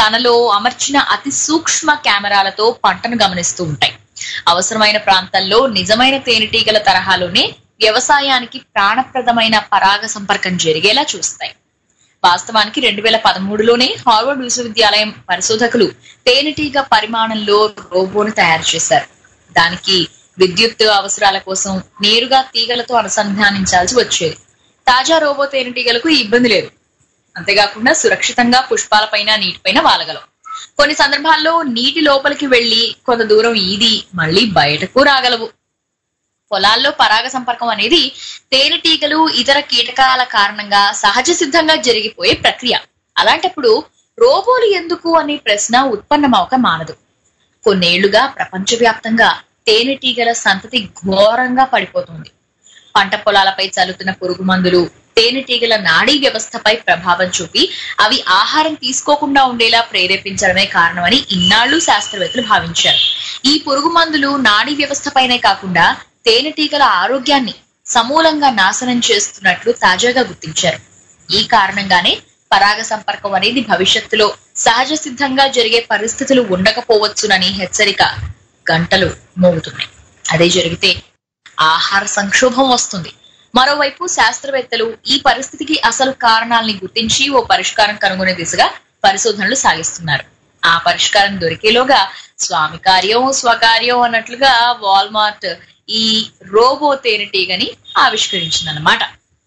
తనలో అమర్చిన అతి సూక్ష్మ కెమెరాలతో పంటను గమనిస్తూ ఉంటాయి అవసరమైన ప్రాంతాల్లో నిజమైన తేనెటీగల తరహాలోనే వ్యవసాయానికి ప్రాణప్రదమైన పరాగ సంపర్కం జరిగేలా చూస్తాయి వాస్తవానికి రెండు వేల పదమూడులోనే హార్వర్డ్ విశ్వవిద్యాలయం పరిశోధకులు తేనెటీగ పరిమాణంలో రోబోను తయారు చేశారు దానికి విద్యుత్ అవసరాల కోసం నేరుగా తీగలతో అనుసంధానించాల్సి వచ్చేది తాజా రోబో తేనెటీగలకు ఈ ఇబ్బంది లేదు అంతేకాకుండా సురక్షితంగా పుష్పాలపైన నీటిపైన వాలగలవు కొన్ని సందర్భాల్లో నీటి లోపలికి వెళ్లి కొంత దూరం ఈది మళ్ళీ బయటకు రాగలవు పొలాల్లో పరాగ సంపర్కం అనేది తేనెటీగలు ఇతర కీటకాల కారణంగా సహజ సిద్ధంగా జరిగిపోయే ప్రక్రియ అలాంటప్పుడు రోబోలు ఎందుకు అనే ప్రశ్న ఉత్పన్నమవక మానదు కొన్నేళ్లుగా ప్రపంచవ్యాప్తంగా తేనెటీగల సంతతి ఘోరంగా పడిపోతుంది పంట పొలాలపై చల్లుతున్న పురుగు మందులు తేనెటీగల నాడీ వ్యవస్థపై ప్రభావం చూపి అవి ఆహారం తీసుకోకుండా ఉండేలా ప్రేరేపించడమే కారణమని ఇన్నాళ్లు శాస్త్రవేత్తలు భావించారు ఈ పురుగు మందులు నాడీ వ్యవస్థపైనే కాకుండా తేనెటీగల ఆరోగ్యాన్ని సమూలంగా నాశనం చేస్తున్నట్లు తాజాగా గుర్తించారు ఈ కారణంగానే పరాగ సంపర్కం అనేది భవిష్యత్తులో సహజ సిద్ధంగా జరిగే పరిస్థితులు ఉండకపోవచ్చునని హెచ్చరిక గంటలు మోగుతున్నాయి అదే జరిగితే ఆహార సంక్షోభం వస్తుంది మరోవైపు శాస్త్రవేత్తలు ఈ పరిస్థితికి అసలు కారణాలని గుర్తించి ఓ పరిష్కారం కనుగొనే దిశగా పరిశోధనలు సాగిస్తున్నారు ఆ పరిష్కారం దొరికేలోగా స్వామి కార్యం స్వకార్యం అన్నట్లుగా వాల్మార్ట్ ఈ రోబో తేనెటీగని ఆవిష్కరించిందన్నమాట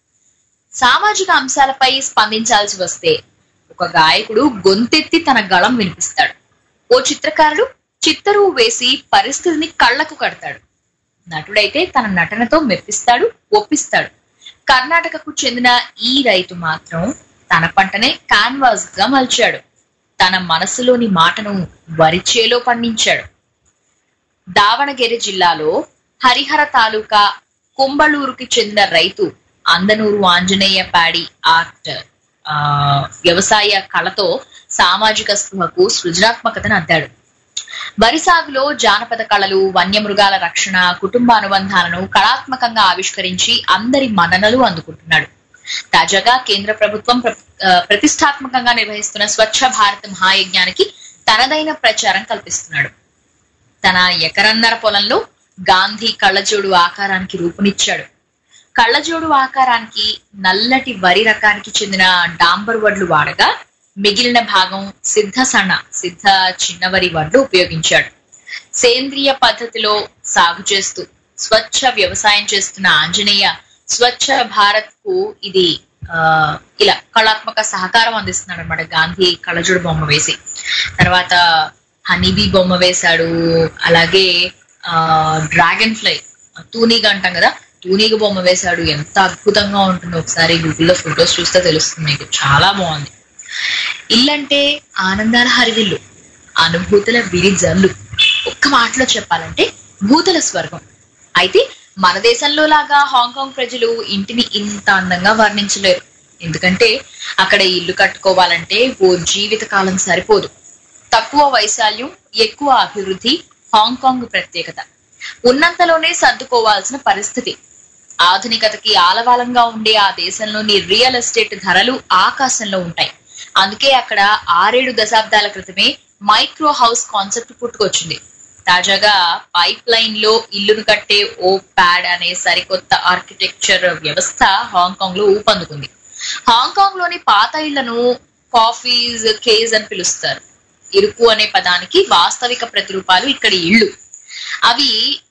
సామాజిక అంశాలపై స్పందించాల్సి వస్తే ఒక గాయకుడు గొంతెత్తి తన గళం వినిపిస్తాడు ఓ చిత్రకారుడు చిత్తరువు వేసి పరిస్థితిని కళ్లకు కడతాడు నటుడైతే తన నటనతో మెప్పిస్తాడు ఒప్పిస్తాడు కర్ణాటకకు చెందిన ఈ రైతు మాత్రం తన పంటనే కాన్వాస్ గా మలిచాడు తన మనసులోని మాటను వరిచేలో పండించాడు దావణగిరి జిల్లాలో హరిహర తాలూకా కుంబళూరుకి చెందిన రైతు అందనూరు ఆంజనేయ పాడి ఆర్ట్ ఆ వ్యవసాయ కళతో సామాజిక స్పృహకు సృజనాత్మకతను అద్దాడు వరి సాగులో జానపద కళలు వన్యమృగాల రక్షణ కుటుంబ అనుబంధాలను కళాత్మకంగా ఆవిష్కరించి అందరి మన్ననలు అందుకుంటున్నాడు తాజాగా కేంద్ర ప్రభుత్వం ప్ర- ఆ, ప్రతిష్టాత్మకంగా నిర్వహిస్తున్న స్వచ్ఛ భారత్ మహాయజ్ఞానికి తనదైన ప్రచారం కల్పిస్తున్నాడు తన ఎకరన్నర పొలంలో గాంధీ కళ్ళజోడు ఆకారానికి రూపునిచ్చాడు కళ్ళజోడు ఆకారానికి నల్లటి వరి రకానికి చెందిన డాంబర్ వడ్లు వాడగా మిగిలిన భాగం సిద్ధ సణ సిద్ధ చిన్నవరి వడ్లు ఉపయోగించాడు సేంద్రియ పద్ధతిలో సాగు చేస్తూ స్వచ్ఛ వ్యవసాయం చేస్తున్న ఆంజనేయ స్వచ్ఛ భారత్ కు ఇది ఆ ఇలా కళాత్మక సహకారం అందిస్తున్నాడు అనమాట గాంధీ కళ్ళజోడు బొమ్మ వేసి తర్వాత హనీబీ బొమ్మ వేశాడు అలాగే ఆ డ్రాగన్ ఫ్లై తూనీగ అంటాం కదా తూనీగ బొమ్మ వేశాడు ఎంత అద్భుతంగా ఉంటుందో ఒకసారి గూగుల్లో ఫొటోస్ చూస్తే తెలుస్తుంది మీకు చాలా బాగుంది ఇల్లంటే ఆనందాల హరివిల్లు అనుభూతుల విరి జల్లు ఒక్క మాటలో చెప్పాలంటే భూతల స్వర్గం అయితే మన దేశంలో లాగా హాంకాంగ్ ప్రజలు ఇంటిని ఇంత అందంగా వర్ణించలేరు ఎందుకంటే అక్కడ ఇల్లు కట్టుకోవాలంటే ఓ జీవిత కాలం సరిపోదు తక్కువ వైశాల్యం ఎక్కువ అభివృద్ధి హాంకాంగ్ ప్రత్యేకత ఉన్నంతలోనే సర్దుకోవాల్సిన పరిస్థితి ఆధునికతకి ఆలవాలంగా ఉండే ఆ దేశంలోని రియల్ ఎస్టేట్ ధరలు ఆకాశంలో ఉంటాయి అందుకే అక్కడ ఆరేడు దశాబ్దాల క్రితమే మైక్రో హౌస్ కాన్సెప్ట్ పుట్టుకొచ్చింది తాజాగా పైప్ లైన్ లో ఇల్లును కట్టే ఓ ప్యాడ్ అనే సరికొత్త ఆర్కిటెక్చర్ వ్యవస్థ హాంకాంగ్ లో ఊపందుకుంది హాంకాంగ్ లోని పాత ఇళ్లను కాఫీస్ కేజ్ అని పిలుస్తారు ఇరుకు అనే పదానికి వాస్తవిక ప్రతిరూపాలు ఇక్కడి ఇళ్ళు అవి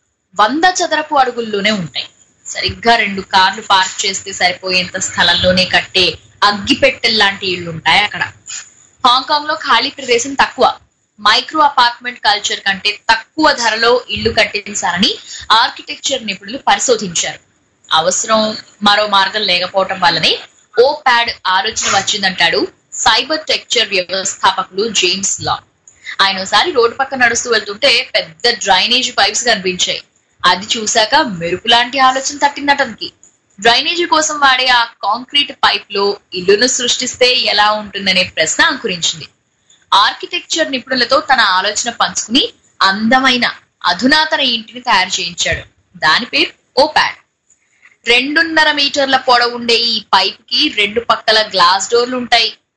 వంద చదరపు అడుగుల్లోనే ఉంటాయి సరిగ్గా రెండు కార్లు పార్క్ చేస్తే సరిపోయేంత స్థలంలోనే కట్టే అగ్గిపెట్టెల్లాంటి ఇళ్ళు ఉంటాయి అక్కడ హాంకాంగ్ లో ఖాళీ ప్రదేశం తక్కువ మైక్రో అపార్ట్మెంట్ కల్చర్ కంటే తక్కువ ధరలో ఇళ్లు కట్టించాలని ఆర్కిటెక్చర్ నిపుణులు పరిశోధించారు అవసరం మరో మార్గం లేకపోవటం వల్లనే ఓ ప్యాడ్ ఆలోచన వచ్చిందంటాడు సైబర్ టెక్చర్ వ్యవస్థాపకుడు జేమ్స్ లా ఆయన ఒకసారి రోడ్డు పక్క నడుస్తూ వెళ్తుంటే పెద్ద డ్రైనేజ్ పైప్స్ కనిపించాయి అది చూశాక మెరుపు లాంటి ఆలోచన తట్టిందట అతనికి డ్రైనేజీ కోసం వాడే ఆ కాంక్రీట్ పైప్ లో ఇల్లును సృష్టిస్తే ఎలా ఉంటుందనే ప్రశ్న అంకురించింది ఆర్కిటెక్చర్ నిపుణులతో తన ఆలోచన పంచుకుని అందమైన అధునాతన ఇంటిని తయారు చేయించాడు దాని పేరు ఓ ప్యాడ్ రెండున్నర మీటర్ల పొడవు ఉండే ఈ పైప్ కి రెండు పక్కల గ్లాస్ డోర్లు ఉంటాయి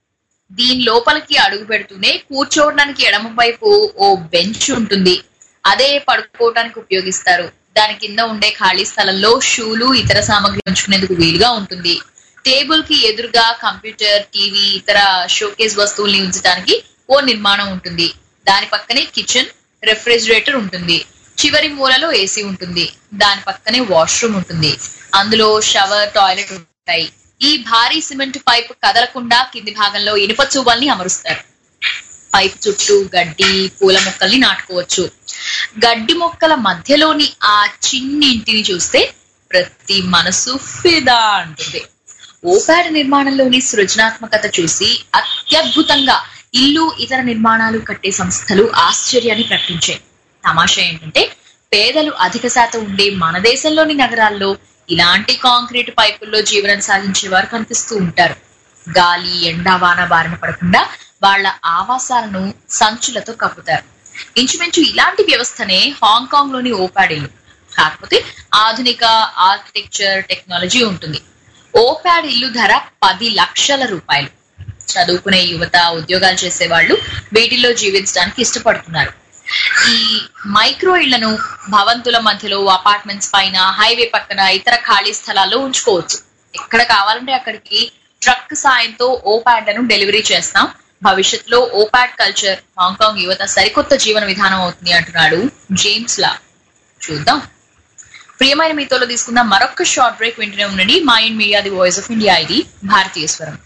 దీని లోపలికి అడుగు పెడుతూనే కూర్చోవడానికి ఎడమ వైపు ఓ బెంచ్ ఉంటుంది అదే పడుకోవడానికి ఉపయోగిస్తారు దాని కింద ఉండే ఖాళీ స్థలంలో షూలు ఇతర సామాగ్రి ఉంచుకునేందుకు వీలుగా ఉంటుంది టేబుల్ కి ఎదురుగా కంప్యూటర్ టీవీ ఇతర షోకేస్ వస్తువుల్ని ఉంచడానికి ఓ నిర్మాణం ఉంటుంది దాని పక్కనే కిచెన్ రెఫ్రిజిరేటర్ ఉంటుంది చివరి మూలలో ఏసీ ఉంటుంది దాని పక్కనే వాష్రూమ్ ఉంటుంది అందులో షవర్ టాయిలెట్ ఉంటాయి ఈ భారీ సిమెంట్ పైప్ కదలకుండా కింది భాగంలో ఇనుప చూబల్ని అమరుస్తారు పైప్ చుట్టూ గడ్డి పూల మొక్కల్ని నాటుకోవచ్చు గడ్డి మొక్కల మధ్యలోని ఆ చిన్ని ఇంటిని చూస్తే ప్రతి మనసు ఫిదా అంటుంది ఓపాడ్ నిర్మాణంలోని సృజనాత్మకత చూసి అత్యద్భుతంగా ఇల్లు ఇతర నిర్మాణాలు కట్టే సంస్థలు ఆశ్చర్యాన్ని ప్రకటించాయి తమాషా ఏంటంటే పేదలు అధిక శాతం ఉండే మన దేశంలోని నగరాల్లో ఇలాంటి కాంక్రీట్ పైపుల్లో జీవనం సాగించే వారు కనిపిస్తూ ఉంటారు గాలి ఎండ వాన బారిన పడకుండా వాళ్ళ ఆవాసాలను సంచులతో కప్పుతారు ఇంచుమించు ఇలాంటి వ్యవస్థనే హాంకాంగ్ లోని ఓపాడీలు కాకపోతే ఆధునిక ఆర్కిటెక్చర్ టెక్నాలజీ ఉంటుంది ఓపాడ్ ఇల్లు ధర పది లక్షల రూపాయలు చదువుకునే యువత ఉద్యోగాలు చేసే వాళ్ళు వీటిల్లో జీవించడానికి ఇష్టపడుతున్నారు ఈ మైక్రో ఇళ్లను భవంతుల మధ్యలో అపార్ట్మెంట్స్ పైన హైవే పక్కన ఇతర ఖాళీ స్థలాల్లో ఉంచుకోవచ్చు ఎక్కడ కావాలంటే అక్కడికి ట్రక్ సాయంతో ఓపాడ్లను డెలివరీ చేస్తాం భవిష్యత్తులో ఓపాడ్ కల్చర్ హాంకాంగ్ యువత సరికొత్త జీవన విధానం అవుతుంది అంటున్నాడు జేమ్స్ లా చూద్దాం ప్రియమైన మీతోలో తీసుకున్న మరొక షార్ట్ బ్రేక్ వింటూనే ఉండండి mind media the voice of India ఇది భారతీయ స్వరం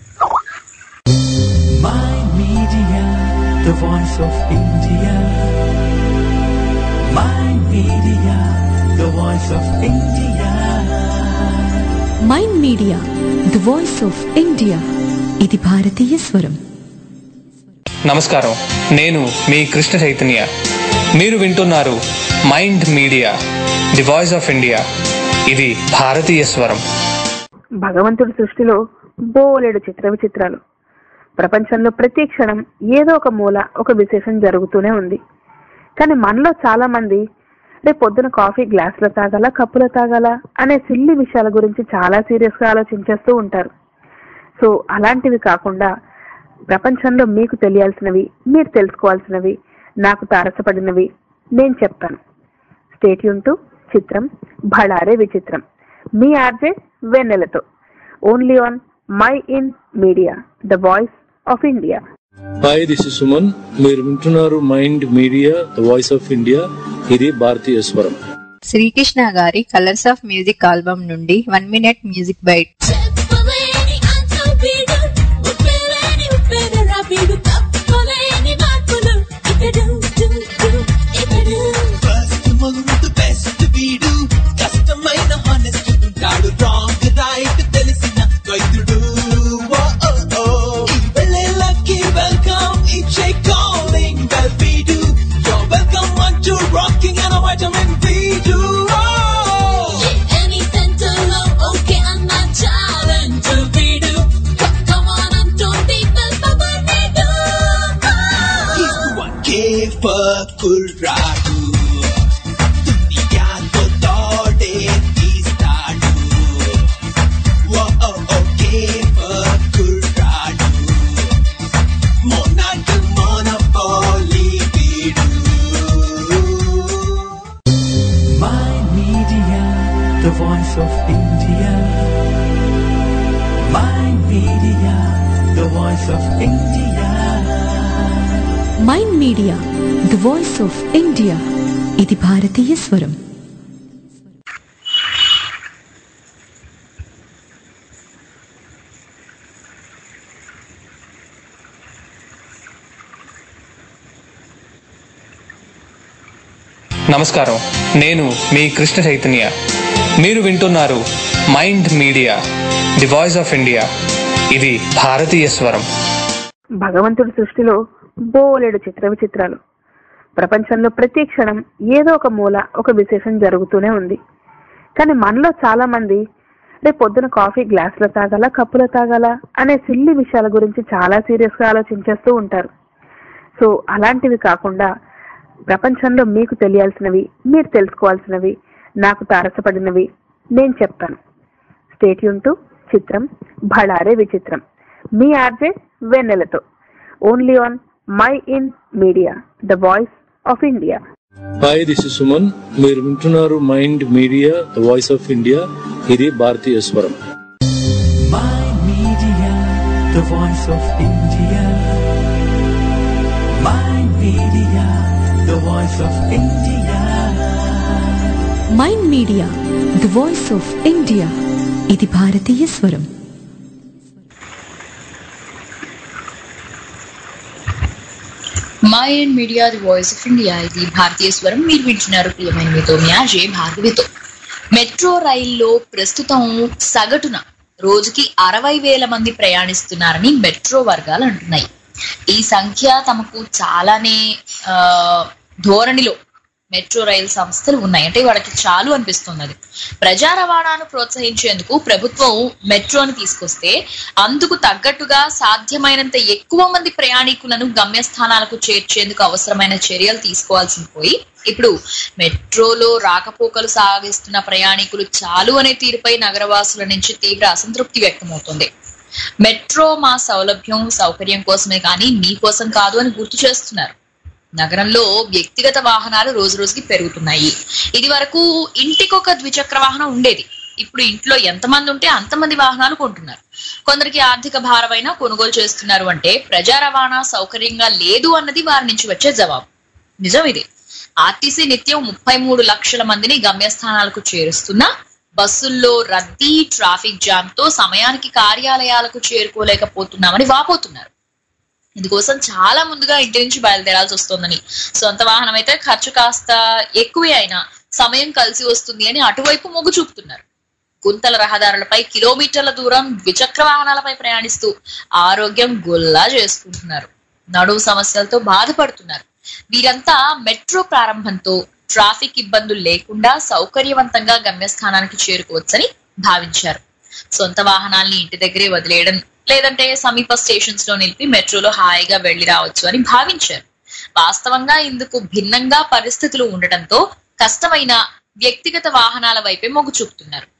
Mind Media, the voice of India. Mind Media, the voice of India. Mind media the voice of India ఇది భారతీయ స్వరం నమస్కారం నేను మీ కృష్ణ చైతన్య మీరు వింటున్నారు mind media the voice of India ఇది భారతీయ స్వరం భగవంతుడి సృష్టిలో బోలెడు చిత్ర విచిత్రాలు ప్రపంచంలో ప్రతి క్షణం ఏదో ఒక మూల ఒక విశేషం జరుగుతూనే ఉంది కానీ మనలో చాలా మంది రేపు పొద్దున కాఫీ గ్లాసులో తాగాల కప్పులో తాగాల అనే సిల్లి విషయాల గురించి చాలా సీరియస్ గా ఆలోచించేస్తూ ఉంటారు సో అలాంటివి కాకుండా ప్రపంచంలో మీకు తెలియాల్సినవి మీరు తెలుసుకోవాల్సినవి నాకు తారసపడినవి నేను చెప్తాను స్టేట్యూన్ టు చిత్రం భళారే విచిత్రం మీ ఆర్జే వెన్నెలతో only on mind media the voice of India hi this is Suman మీరు వింటున్నారు mind media the voice of India ఇది భారతీయ స్వరం శ్రీకృష్ణ గారి కలర్స్ ఆఫ్ మ్యూజిక్ ఆల్బమ్ నుండి వన్ మినిట్ మ్యూజిక్ బైట్ కష్టమైన హానెస్ట్ ఉంటాడు రాంగ్ రైట్ తెలిసిన వైద్యుడు వెళ్ళేళ్ళకి వెల్కమ్ ఇచ్చే కాలింగ్ బెల్ వీడు యో వెల్కమ్ అంటూ రాకింగ్ అండ్ వైటమిన్ వీడు ఎనీ సెంటర్ లో ఓకే అన్న ఛాలెంజ్ వీడు కమ్ ఆన్ అంటూ పీపుల్ పవర్ వీడు He's the one gave birth కుర్రాడు దునియాతో తోడే తీస్తాడు ఓ ఓ ఓ gave birth కుర్రాడు మొనాట్ మోనపోలీ వీడు Mind Media, the voice of India. Mind Media, the voice of India. Mind media the voice of India ఇది భారతీయ స్వరం నమస్కారం నేను మీ కృష్ణ చైతన్య మీరు వింటున్నారు mind media the voice of India ఇది భారతీయ స్వరం భగవంతుడి సృష్టిలో బోలెడు చిత్ర విచిత్రాలు ప్రపంచంలో ప్రతి క్షణం ఏదో ఒక మూల ఒక విశేషం జరుగుతూనే ఉంది కానీ మనలో చాలా మంది రేపు పొద్దున కాఫీ గ్లాసులో తాగాల కప్పులో తాగాల అనే సిల్లి విషయాల గురించి చాలా సీరియస్ గా ఆలోచించేస్తూ ఉంటారు సో అలాంటివి కాకుండా ప్రపంచంలో మీకు తెలియాల్సినవి మీరు తెలుసుకోవాల్సినవి నాకు తారసపడినవి నేను చెప్తాను స్టేట్యూన్ టు చిత్రం భళారే విచిత్రం మీ ఆర్జే వెన్నెలతో only on mind media the voice of India hi this is Suman మీరు వింటున్నారు mind media the voice of India ఇది భారతీయ స్వరం Mind Media, the voice of India. Mind Media, the voice of India. Mind media the voice of India ఇది భారతీయ స్వరం mind media the voice of India ఇది భారతీయ స్వరం మీరు వింటున్నారు ప్రియమైన మీతో మీ అజయ్ భార్గవితో మెట్రో రైల్లో ప్రస్తుతం సగటున రోజుకి అరవై వేల మంది ప్రయాణిస్తున్నారని మెట్రో వర్గాలు అంటున్నాయి ఈ సంఖ్య తమకు చాలానే ఆ, ధోరణిలో మెట్రో రైలు సంస్థలు ఉన్నాయి అంటే వాళ్ళకి చాలు అనిపిస్తుంది అది ప్రజా రవాణాను ప్రోత్సహించేందుకు ప్రభుత్వం మెట్రోని తీసుకొస్తే అందుకు తగ్గట్టుగా సాధ్యమైనంత ఎక్కువ మంది ప్రయాణికులను గమ్యస్థానాలకు చేర్చేందుకు అవసరమైన చర్యలు తీసుకోవాల్సింది పోయి ఇప్పుడు మెట్రోలో రాకపోకలు సాగిస్తున్న ప్రయాణికులు చాలు అనే తీరుపై నగరవాసుల నుంచి తీవ్ర అసంతృప్తి వ్యక్తమవుతుంది మెట్రో మా సౌలభ్యం సౌకర్యం కోసమే కానీ మీకోసం కాదు అని గుర్తు చేస్తున్నారు నగరంలో వ్యక్తిగత వాహనాలు రోజు రోజుకి పెరుగుతున్నాయి ఇది వరకు ఇంటికొక ద్విచక్ర వాహనం ఉండేది ఇప్పుడు ఇంట్లో ఎంతమంది ఉంటే అంతమంది వాహనాలు కొంటున్నారు కొందరికి ఆర్థిక భారమైనా కొనుగోలు చేస్తున్నారు అంటే ప్రజా రవాణా సౌకర్యంగా లేదు అన్నది వారి నుంచి వచ్చే జవాబు నిజం ఇది ఆర్టీసీ నిత్యం ముప్పై మూడు లక్షల మందిని గమ్యస్థానాలకు చేరుస్తున్నా బస్సుల్లో రద్దీ ట్రాఫిక్ జామ్ తో సమయానికి కార్యాలయాలకు చేరుకోలేకపోతున్నామని వాపోతున్నారు ఇందుకోసం చాలా ముందుగా ఇంటి నుంచి బయలుదేరాల్సి వస్తుందని సొంత వాహనం అయితే ఖర్చు కాస్త ఎక్కువే అయినా సమయం కలిసి వస్తుంది అని అటువైపు మొగ్గు చూపుతున్నారు గుంతల రహదారులపై కిలోమీటర్ల దూరం ద్విచక్ర వాహనాలపై ప్రయాణిస్తూ ఆరోగ్యం గుల్లా చేసుకుంటున్నారు నడువు సమస్యలతో బాధపడుతున్నారు వీరంతా మెట్రో ప్రారంభంతో ట్రాఫిక్ ఇబ్బందులు లేకుండా సౌకర్యవంతంగా గమ్యస్థానానికి చేరుకోవచ్చని భావించారు సొంత వాహనాల్ని ఇంటి దగ్గరే వదిలేయడం లేదంటే సమీప స్టేషన్స్ లో నిలిపి మెట్రోలో హాయిగా వెళ్లి రావచ్చు అని భావించారు వాస్తవంగా ఇందుకు భిన్నంగా పరిస్థితులు ఉండటంతో కష్టమైన వ్యక్తిగత వాహనాల వైపే మొగ్గు చూపుతున్నారు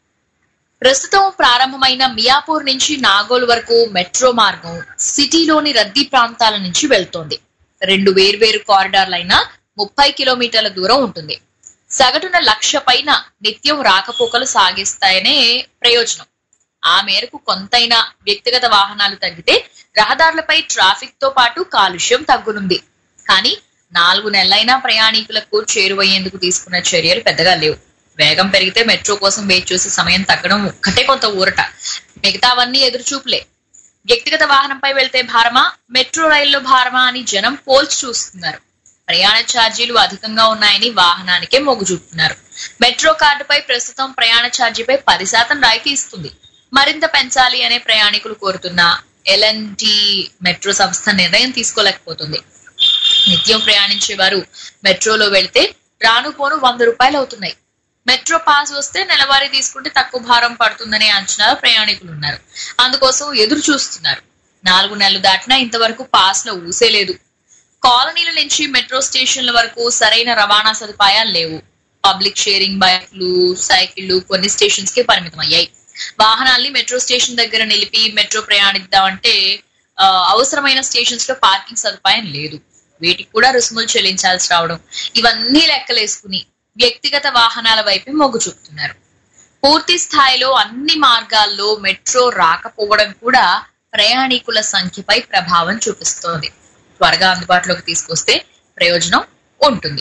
ప్రస్తుతం ప్రారంభమైన మియాపూర్ నుంచి నాగోల్ వరకు మెట్రో మార్గం సిటీలోని రద్దీ ప్రాంతాల నుంచి వెళ్తోంది రెండు వేర్వేరు కారిడార్లైన ముప్పై కిలోమీటర్ల దూరం ఉంటుంది సగటున లక్ష పైన నిత్యం రాకపోకలు సాగిస్తాయనే ప్రయోజనం ఆ మేరకు కొంతైనా వ్యక్తిగత వాహనాలు తగ్గితే రహదారులపై ట్రాఫిక్ తో పాటు కాలుష్యం తగ్గునుంది కానీ నాలుగు నెలలైనా ప్రయాణికులకు చేరువయ్యేందుకు తీసుకున్న చర్యలు పెద్దగా లేవు వేగం పెరిగితే మెట్రో కోసం వేచి చూసే సమయం తగ్గడం ఒక్కటే కొంత ఊరట మిగతావన్నీ ఎదురుచూపులే వ్యక్తిగత వాహనంపై వెళ్తే భారమా మెట్రో రైల్లో భారమా అని జనం పోల్చి చూస్తున్నారు ప్రయాణ ఛార్జీలు అధికంగా ఉన్నాయని వాహనానికే మొగ్గు చూపుతున్నారు మెట్రో కార్డుపై ప్రస్తుతం ప్రయాణ ఛార్జీపై పది శాతం రాయితీ ఇస్తుంది మరింత పెంచాలి అనే ప్రయాణికులు కోరుతున్న ఎల్ఎన్టి మెట్రో సంస్థ నిర్ణయం తీసుకోలేకపోతుంది నిత్యం ప్రయాణించే వారు మెట్రోలో వెళ్తే రాను పోను వంద రూపాయలు అవుతున్నాయి మెట్రో పాస్ వస్తే నెలవారీ తీసుకుంటే తక్కువ భారం పడుతుందనే అంచనాలో ప్రయాణికులు ఉన్నారు అందుకోసం ఎదురు చూస్తున్నారు నాలుగు నెలలు దాటినా ఇంతవరకు పాస్ లో ఊసే లేదు కాలనీల నుంచి మెట్రో స్టేషన్ల వరకు సరైన రవాణా సదుపాయాలు లేవు పబ్లిక్ షేరింగ్ బైక్లు సైకిళ్లు కొన్ని స్టేషన్స్ కి పరిమితం అయ్యాయి వాహనాల్ని మెట్రో స్టేషన్ దగ్గర నిలిపి మెట్రో ప్రయాణిద్దామంటే ఆ, అవసరమైన స్టేషన్స్ లో పార్కింగ్ సదుపాయం లేదు వీటికి కూడా రుసుములు చెల్లించాల్సి రావడం ఇవన్నీ లెక్కలేసుకుని వ్యక్తిగత వాహనాల వైపే మొగ్గు చూపుతున్నారు పూర్తి స్థాయిలో అన్ని మార్గాల్లో మెట్రో రాకపోవడం కూడా ప్రయాణికుల సంఖ్యపై ప్రభావం చూపిస్తోంది త్వరగా అందుబాటులోకి తీసుకొస్తే ప్రయోజనం ఉంటుంది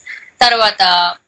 తర్వాత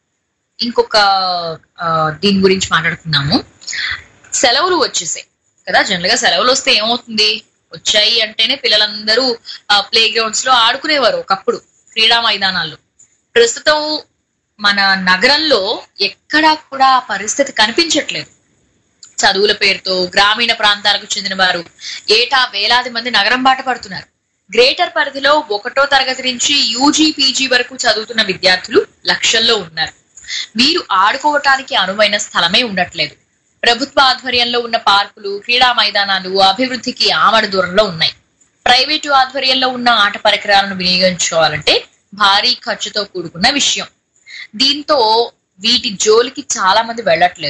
ఇంకొక ఆ, దీని గురించి మాట్లాడుకున్నాము సెలవులు వచ్చేసాయి కదా జనరల్ గా సెలవులు వస్తే ఏమవుతుంది వచ్చాయి అంటేనే పిల్లలందరూ ప్లే గ్రౌండ్స్ లో ఆడుకునేవారు ఒకప్పుడు క్రీడా మైదానాల్లో ప్రస్తుతం మన నగరంలో ఎక్కడా కూడా ఆ పరిస్థితి కనిపించట్లేదు చదువుల పేరుతో గ్రామీణ ప్రాంతాలకు చెందిన వారు ఏటా వేలాది మంది నగరం బాట పడుతున్నారు గ్రేటర్ పరిధిలో ఒకటో తరగతి నుంచి యూజీ పీజీ వరకు చదువుతున్న విద్యార్థులు లక్షల్లో ఉన్నారు వీరు ఆడుకోవటానికి అనువైన స్థలమే ఉండట్లేదు ప్రభుత్వ ఆధ్వర్యంలో ఉన్న పార్కులు క్రీడా మైదానాలు అభివృద్ధికి ఆమడ దూరంలో ఉన్నాయి ప్రైవేటు ఆధ్వర్యంలో ఉన్న ఆట పరికరాలను వినియోగించుకోవాలంటే భారీ ఖర్చుతో కూడుకున్న విషయం దీంతో వీటి జోలికి చాలా మంది వెళ్ళట్లేదు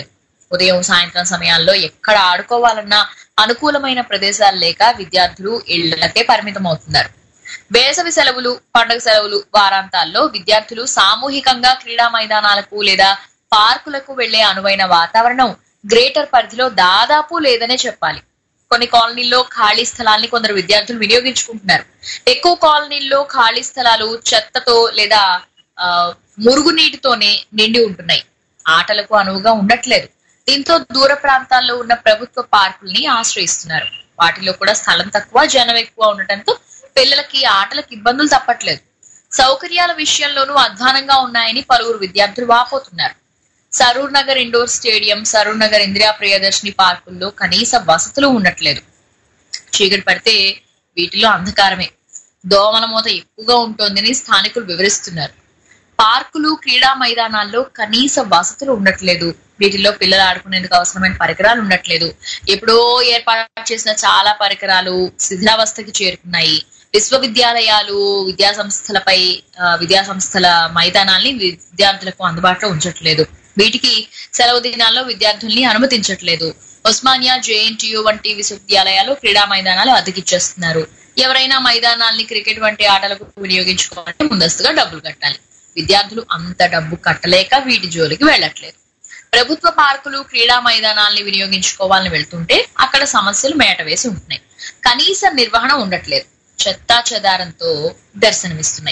ఉదయం సాయంత్రం సమయాల్లో ఎక్కడ ఆడుకోవాలన్నా అనుకూలమైన ప్రదేశాలు లేక విద్యార్థులు ఇళ్లకే పరిమితం అవుతున్నారు వేసవి సెలవులు పండుగ సెలవులు వారాంతాల్లో విద్యార్థులు సామూహికంగా క్రీడా మైదానాలకు లేదా పార్కులకు వెళ్లే అనువైన వాతావరణం గ్రేటర్ పరిధిలో దాదాపు లేదనే చెప్పాలి కొన్ని కాలనీల్లో ఖాళీ స్థలాల్ని కొందరు విద్యార్థులు వినియోగించుకుంటున్నారు ఎక్కువ కాలనీల్లో ఖాళీ స్థలాలు చెత్తతో లేదా ఆ, మురుగునీటితోనే నిండి ఉంటున్నాయి ఆటలకు అనువుగా ఉండట్లేదు దీంతో దూర ప్రాంతాల్లో ఉన్న ప్రభుత్వ పార్కుల్ని ఆశ్రయిస్తున్నారు వాటిలో కూడా స్థలం తక్కువ జనం ఎక్కువ ఉండటంతో పిల్లలకి ఆటలకు ఇబ్బందులు తప్పట్లేదు సౌకర్యాల విషయంలోనూ అధ్వానంగా ఉన్నాయని పలువురు విద్యార్థులు వాపోతున్నారు సరూర్ నగర్ ఇండోర్ స్టేడియం సరూర్ నగర్ ఇందిరా ప్రియదర్శిని పార్కుల్లో కనీస వసతులు ఉండట్లేదు చీకటి పడితే వీటిలో అంధకారమే దోమల మూత ఎక్కువగా ఉంటోందని స్థానికులు వివరిస్తున్నారు పార్కులు క్రీడా మైదానాల్లో కనీస వసతులు ఉండట్లేదు వీటిల్లో పిల్లలు ఆడుకునేందుకు అవసరమైన పరికరాలు ఉండట్లేదు ఎప్పుడో ఏర్పాటు చేసిన చాలా పరికరాలు శిథిలావస్థకి చేరుకున్నాయి విశ్వవిద్యాలయాలు విద్యా సంస్థలపై ఆ, విద్యా సంస్థల మైదానాల్ని విద్యార్థులకు అందుబాటులో ఉంచట్లేదు వీటికి సెలవు దినాల్లో విద్యార్థుల్ని అనుమతించట్లేదు ఉస్మానియా జేఎన్టీయూ వంటి విశ్వవిద్యాలయాలు క్రీడా మైదానాలు అద్దెకిచ్చేస్తున్నారు ఎవరైనా మైదానాల్ని క్రికెట్ వంటి ఆటలకు వినియోగించుకోవాలంటే ముందస్తుగా డబ్బులు కట్టాలి విద్యార్థులు అంత డబ్బు కట్టలేక వీటి జోలికి వెళ్ళట్లేదు ప్రభుత్వ పార్కులు క్రీడా మైదానాల్ని వినియోగించుకోవాలని వెళ్తుంటే అక్కడ సమస్యలు మేట వేసి ఉంటున్నాయి కనీస నిర్వహణ ఉండట్లేదు చెత్తా చెదారంతో దర్శనమిస్తున్నాయి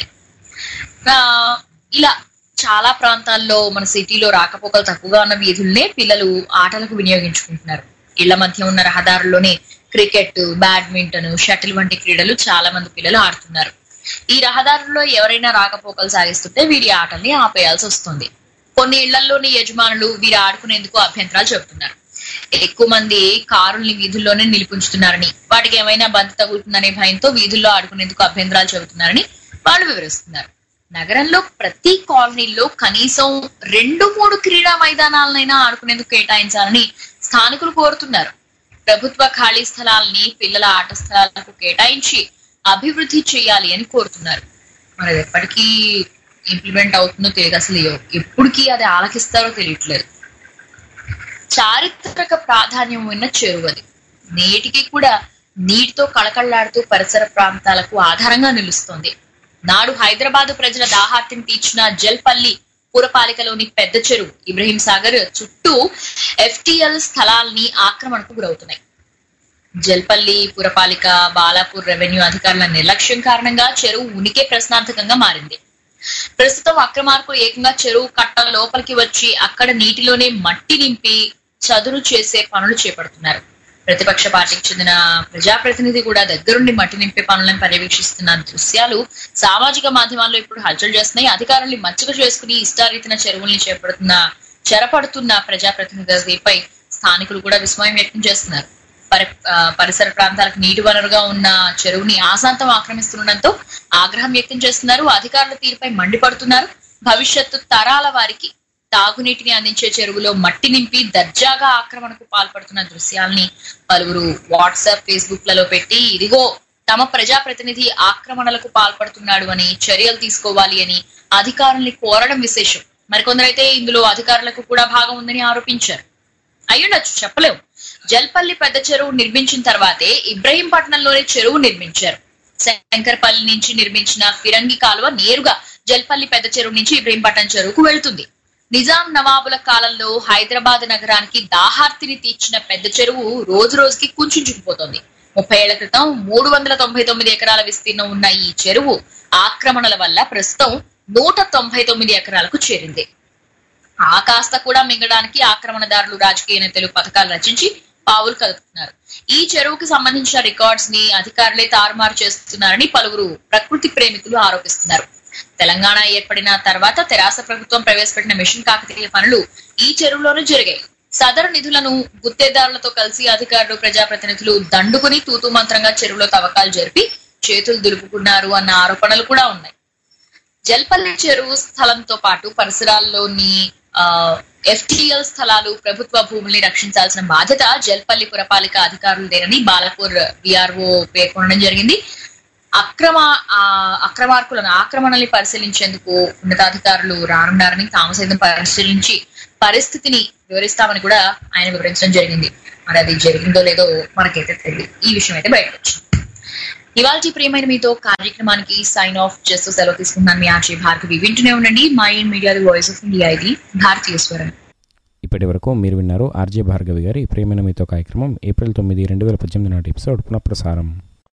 ఆ, ఇలా చాలా ప్రాంతాల్లో మన సిటీలో రాకపోకలు తక్కువగా ఉన్న వీధుల్నే పిల్లలు ఆటలకు వినియోగించుకుంటున్నారు ఇళ్ల మధ్య ఉన్న రహదారుల్లోనే క్రికెట్ బ్యాడ్మింటన్ షటిల్ వంటి క్రీడలు చాలా మంది పిల్లలు ఆడుతున్నారు ఈ రహదారుల్లో ఎవరైనా రాకపోకలు సాగిస్తుంటే వీరి ఆటల్ని ఆపేయాల్సి వస్తుంది కొన్ని ఇళ్లలోని యజమానులు వీరు ఆడుకునేందుకు అభ్యంతరాలు చెబుతున్నారు ఎక్కువ మంది కారుల్ని వీధుల్లోనే నిలిపించుతున్నారని వాటికి ఏమైనా బంతి తగులుతుందనే భయంతో వీధుల్లో ఆడుకునేందుకు అభ్యంతరాలు చెబుతున్నారని వాళ్ళు వివరిస్తున్నారు నగరంలో ప్రతి కాలనీలో కనీసం రెండు మూడు క్రీడా మైదానాలనైనా ఆడుకునేందుకు కేటాయించాలని స్థానికులు కోరుతున్నారు ప్రభుత్వ ఖాళీ స్థలాల్ని పిల్లల ఆట స్థలాలకు కేటాయించి అభివృద్ధి చేయాలి అని కోరుతున్నారు మరి అది ఎప్పటికీ ఇంప్లిమెంట్ అవుతుందో తెలియదు అసలు ఎప్పటికీ అది ఆలకిస్తారో తెలియట్లేదు చారిత్రక ప్రాధాన్యం ఉన్న చెరువు అది నేటికి కూడా నీటితో కళకళలాడుతూ పరిసర ప్రాంతాలకు ఆధారంగా నిలుస్తోంది నాడు హైదరాబాద్ ప్రజల దాహార్తిని తీర్చిన జల్పల్లి పురపాలికలోని పెద్ద చెరువు ఇబ్రహీం సాగర్ చుట్టూ ఎఫ్టిఎల్ స్థలాల్ని ఆక్రమణకు గురవుతున్నాయి జల్పల్లి పురపాలిక బాలాపూర్ రెవెన్యూ అధికారుల నిర్లక్ష్యం కారణంగా చెరువు ఉనికే ప్రశ్నార్థకంగా మారింది ప్రస్తుతం అక్రమార్కులు ఏకంగా చెరువు కట్ట లోపలికి వచ్చి అక్కడ నీటిలోనే మట్టి నింపి చదును చేసే పనులు చేపడుతున్నారు ప్రతిపక్ష పార్టీకి చెందిన ప్రజాప్రతినిధి కూడా దగ్గరుండి మట్టి నింపే పనులను పర్యవేక్షిస్తున్న దృశ్యాలు సామాజిక మాధ్యమాల్లో ఇప్పుడు హల్చల్ చేస్తున్నాయి అధికారుల్ని మచ్చిక చేసుకుని ఇష్టారీతిన చెరువుల్ని చేపడుతున్న చెరపడుతున్న ప్రజాప్రతినిధిపై స్థానికులు కూడా విస్మయం వ్యక్తం చేస్తున్నారు పరి- ఆ, పరిసర ప్రాంతాలకు నీటి వనరుగా ఉన్న చెరువుని ఆశాంతం ఆక్రమిస్తుండటంతో ఆగ్రహం వ్యక్తం చేస్తున్నారు అధికారుల తీరుపై మండిపడుతున్నారు భవిష్యత్తు తరాల వారికి తాగునీటిని అందించే చెరువులో మట్టి నింపి దర్జాగా ఆక్రమణకు పాల్పడుతున్న దృశ్యాల్ని పలువురు వాట్సాప్ ఫేస్బుక్ లలో పెట్టి ఇదిగో తమ ప్రజాప్రతినిధి ఆక్రమణలకు పాల్పడుతున్నాడు అని చర్యలు తీసుకోవాలి అని అధికారుల్ని కోరడం విశేషం మరికొందరైతే ఇందులో అధికారులకు కూడా భాగం ఉందని ఆరోపించారు అయ్యుండొచ్చు చెప్పలేము జల్పల్లి పెద్ద చెరువు నిర్మించిన తర్వాతే ఇబ్రహీంపట్నంలోని చెరువు నిర్మించారు శంకర్పల్లి నుంచి నిర్మించిన ఫిరంగి కాలువ నేరుగా జల్పల్లి పెద్ద చెరువు నుంచి ఇబ్రహీంపట్నం చెరువుకు వెళ్తుంది నిజాం నవాబుల కాలంలో హైదరాబాద్ నగరానికి దాహార్తిని తీర్చిన పెద్ద చెరువు రోజు రోజుకి కుంచుకుపోతోంది ముప్పై ఏళ్ల క్రితం మూడు వందల తొంభై తొమ్మిది ఎకరాల విస్తీర్ణం ఉన్న ఈ చెరువు ఆక్రమణల వల్ల ప్రస్తుతం నూట తొంభై తొమ్మిది ఎకరాలకు చేరింది ఆ కాస్త కూడా మింగడానికి ఆక్రమణదారులు రాజకీయ నేతలు పథకాలు రచించి పావులు కలుపుతున్నారు ఈ చెరువుకి సంబంధించిన రికార్డ్స్ ని అధికారులే తారుమారు చేస్తున్నారని పలువురు ప్రకృతి ప్రేమికులు ఆరోపిస్తున్నారు తెలంగాణ ఏర్పడిన తర్వాత తెరాస ప్రభుత్వం ప్రవేశపెట్టిన మిషన్ కాకతీయ పనులు ఈ చెరువులోనే జరిగాయి సదరు నిధులను గుత్తేదారులతో కలిసి అధికారులు ప్రజాప్రతినిధులు దండుకుని తూతూ మంత్రంగా చెరువులో తవ్వకాలు జరిపి చేతులు దులుపుకున్నారు అన్న ఆరోపణలు కూడా ఉన్నాయి జల్పల్లి చెరువు స్థలంతో పాటు పరిసరాల్లోని ఎఫ్టిఎల్ స్థలాలు ప్రభుత్వ భూముల్ని రక్షించాల్సిన బాధ్యత జల్పల్లి పురపాలిక అధికారులదేనని బాలపూర్ విఆర్ఓ పేర్కొనడం జరిగింది అక్రమ ఆ, అక్రమార్కులను ఆక్రమణల్ని పరిశీలించేందుకు ఉన్నతాధికారులు రానున్నారని తాము సైతం పరిశీలించి పరిస్థితిని వివరిస్తామని కూడా ఆయన వివరించడం జరిగింది మరి అది జరిగిందో లేదో మనకైతే తెలియదు ఈ విషయం అయితే బయటకు వచ్చింది ఇవాళ ప్రియమైన మీతో కార్యక్రమానికి సైన్ ఆఫ్ చేస్తూ సెలవు తీసుకుంటున్నాను మీ ఆర్జీ భార్గవి వింటూనే ఉండండి mind media the voice of India ఇది భారతీయ స్వరం ఇప్పటి వరకు మీరు విన్నారు ఆర్జే భార్గవి గారి ప్రేమైన మీతో కార్యక్రమం ఏప్రిల్ తొమ్మిది రెండు వేల పద్దెనిమిది నాటి ఎపిసోడ్ పునఃప్రసారం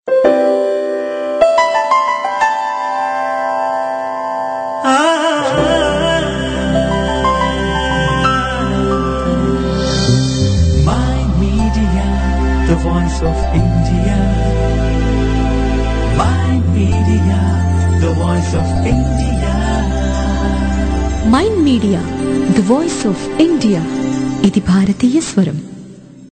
My Media, the voice of India. My Media, the voice of India. Mind media the voice of India ఇది భారతీయ స్వరం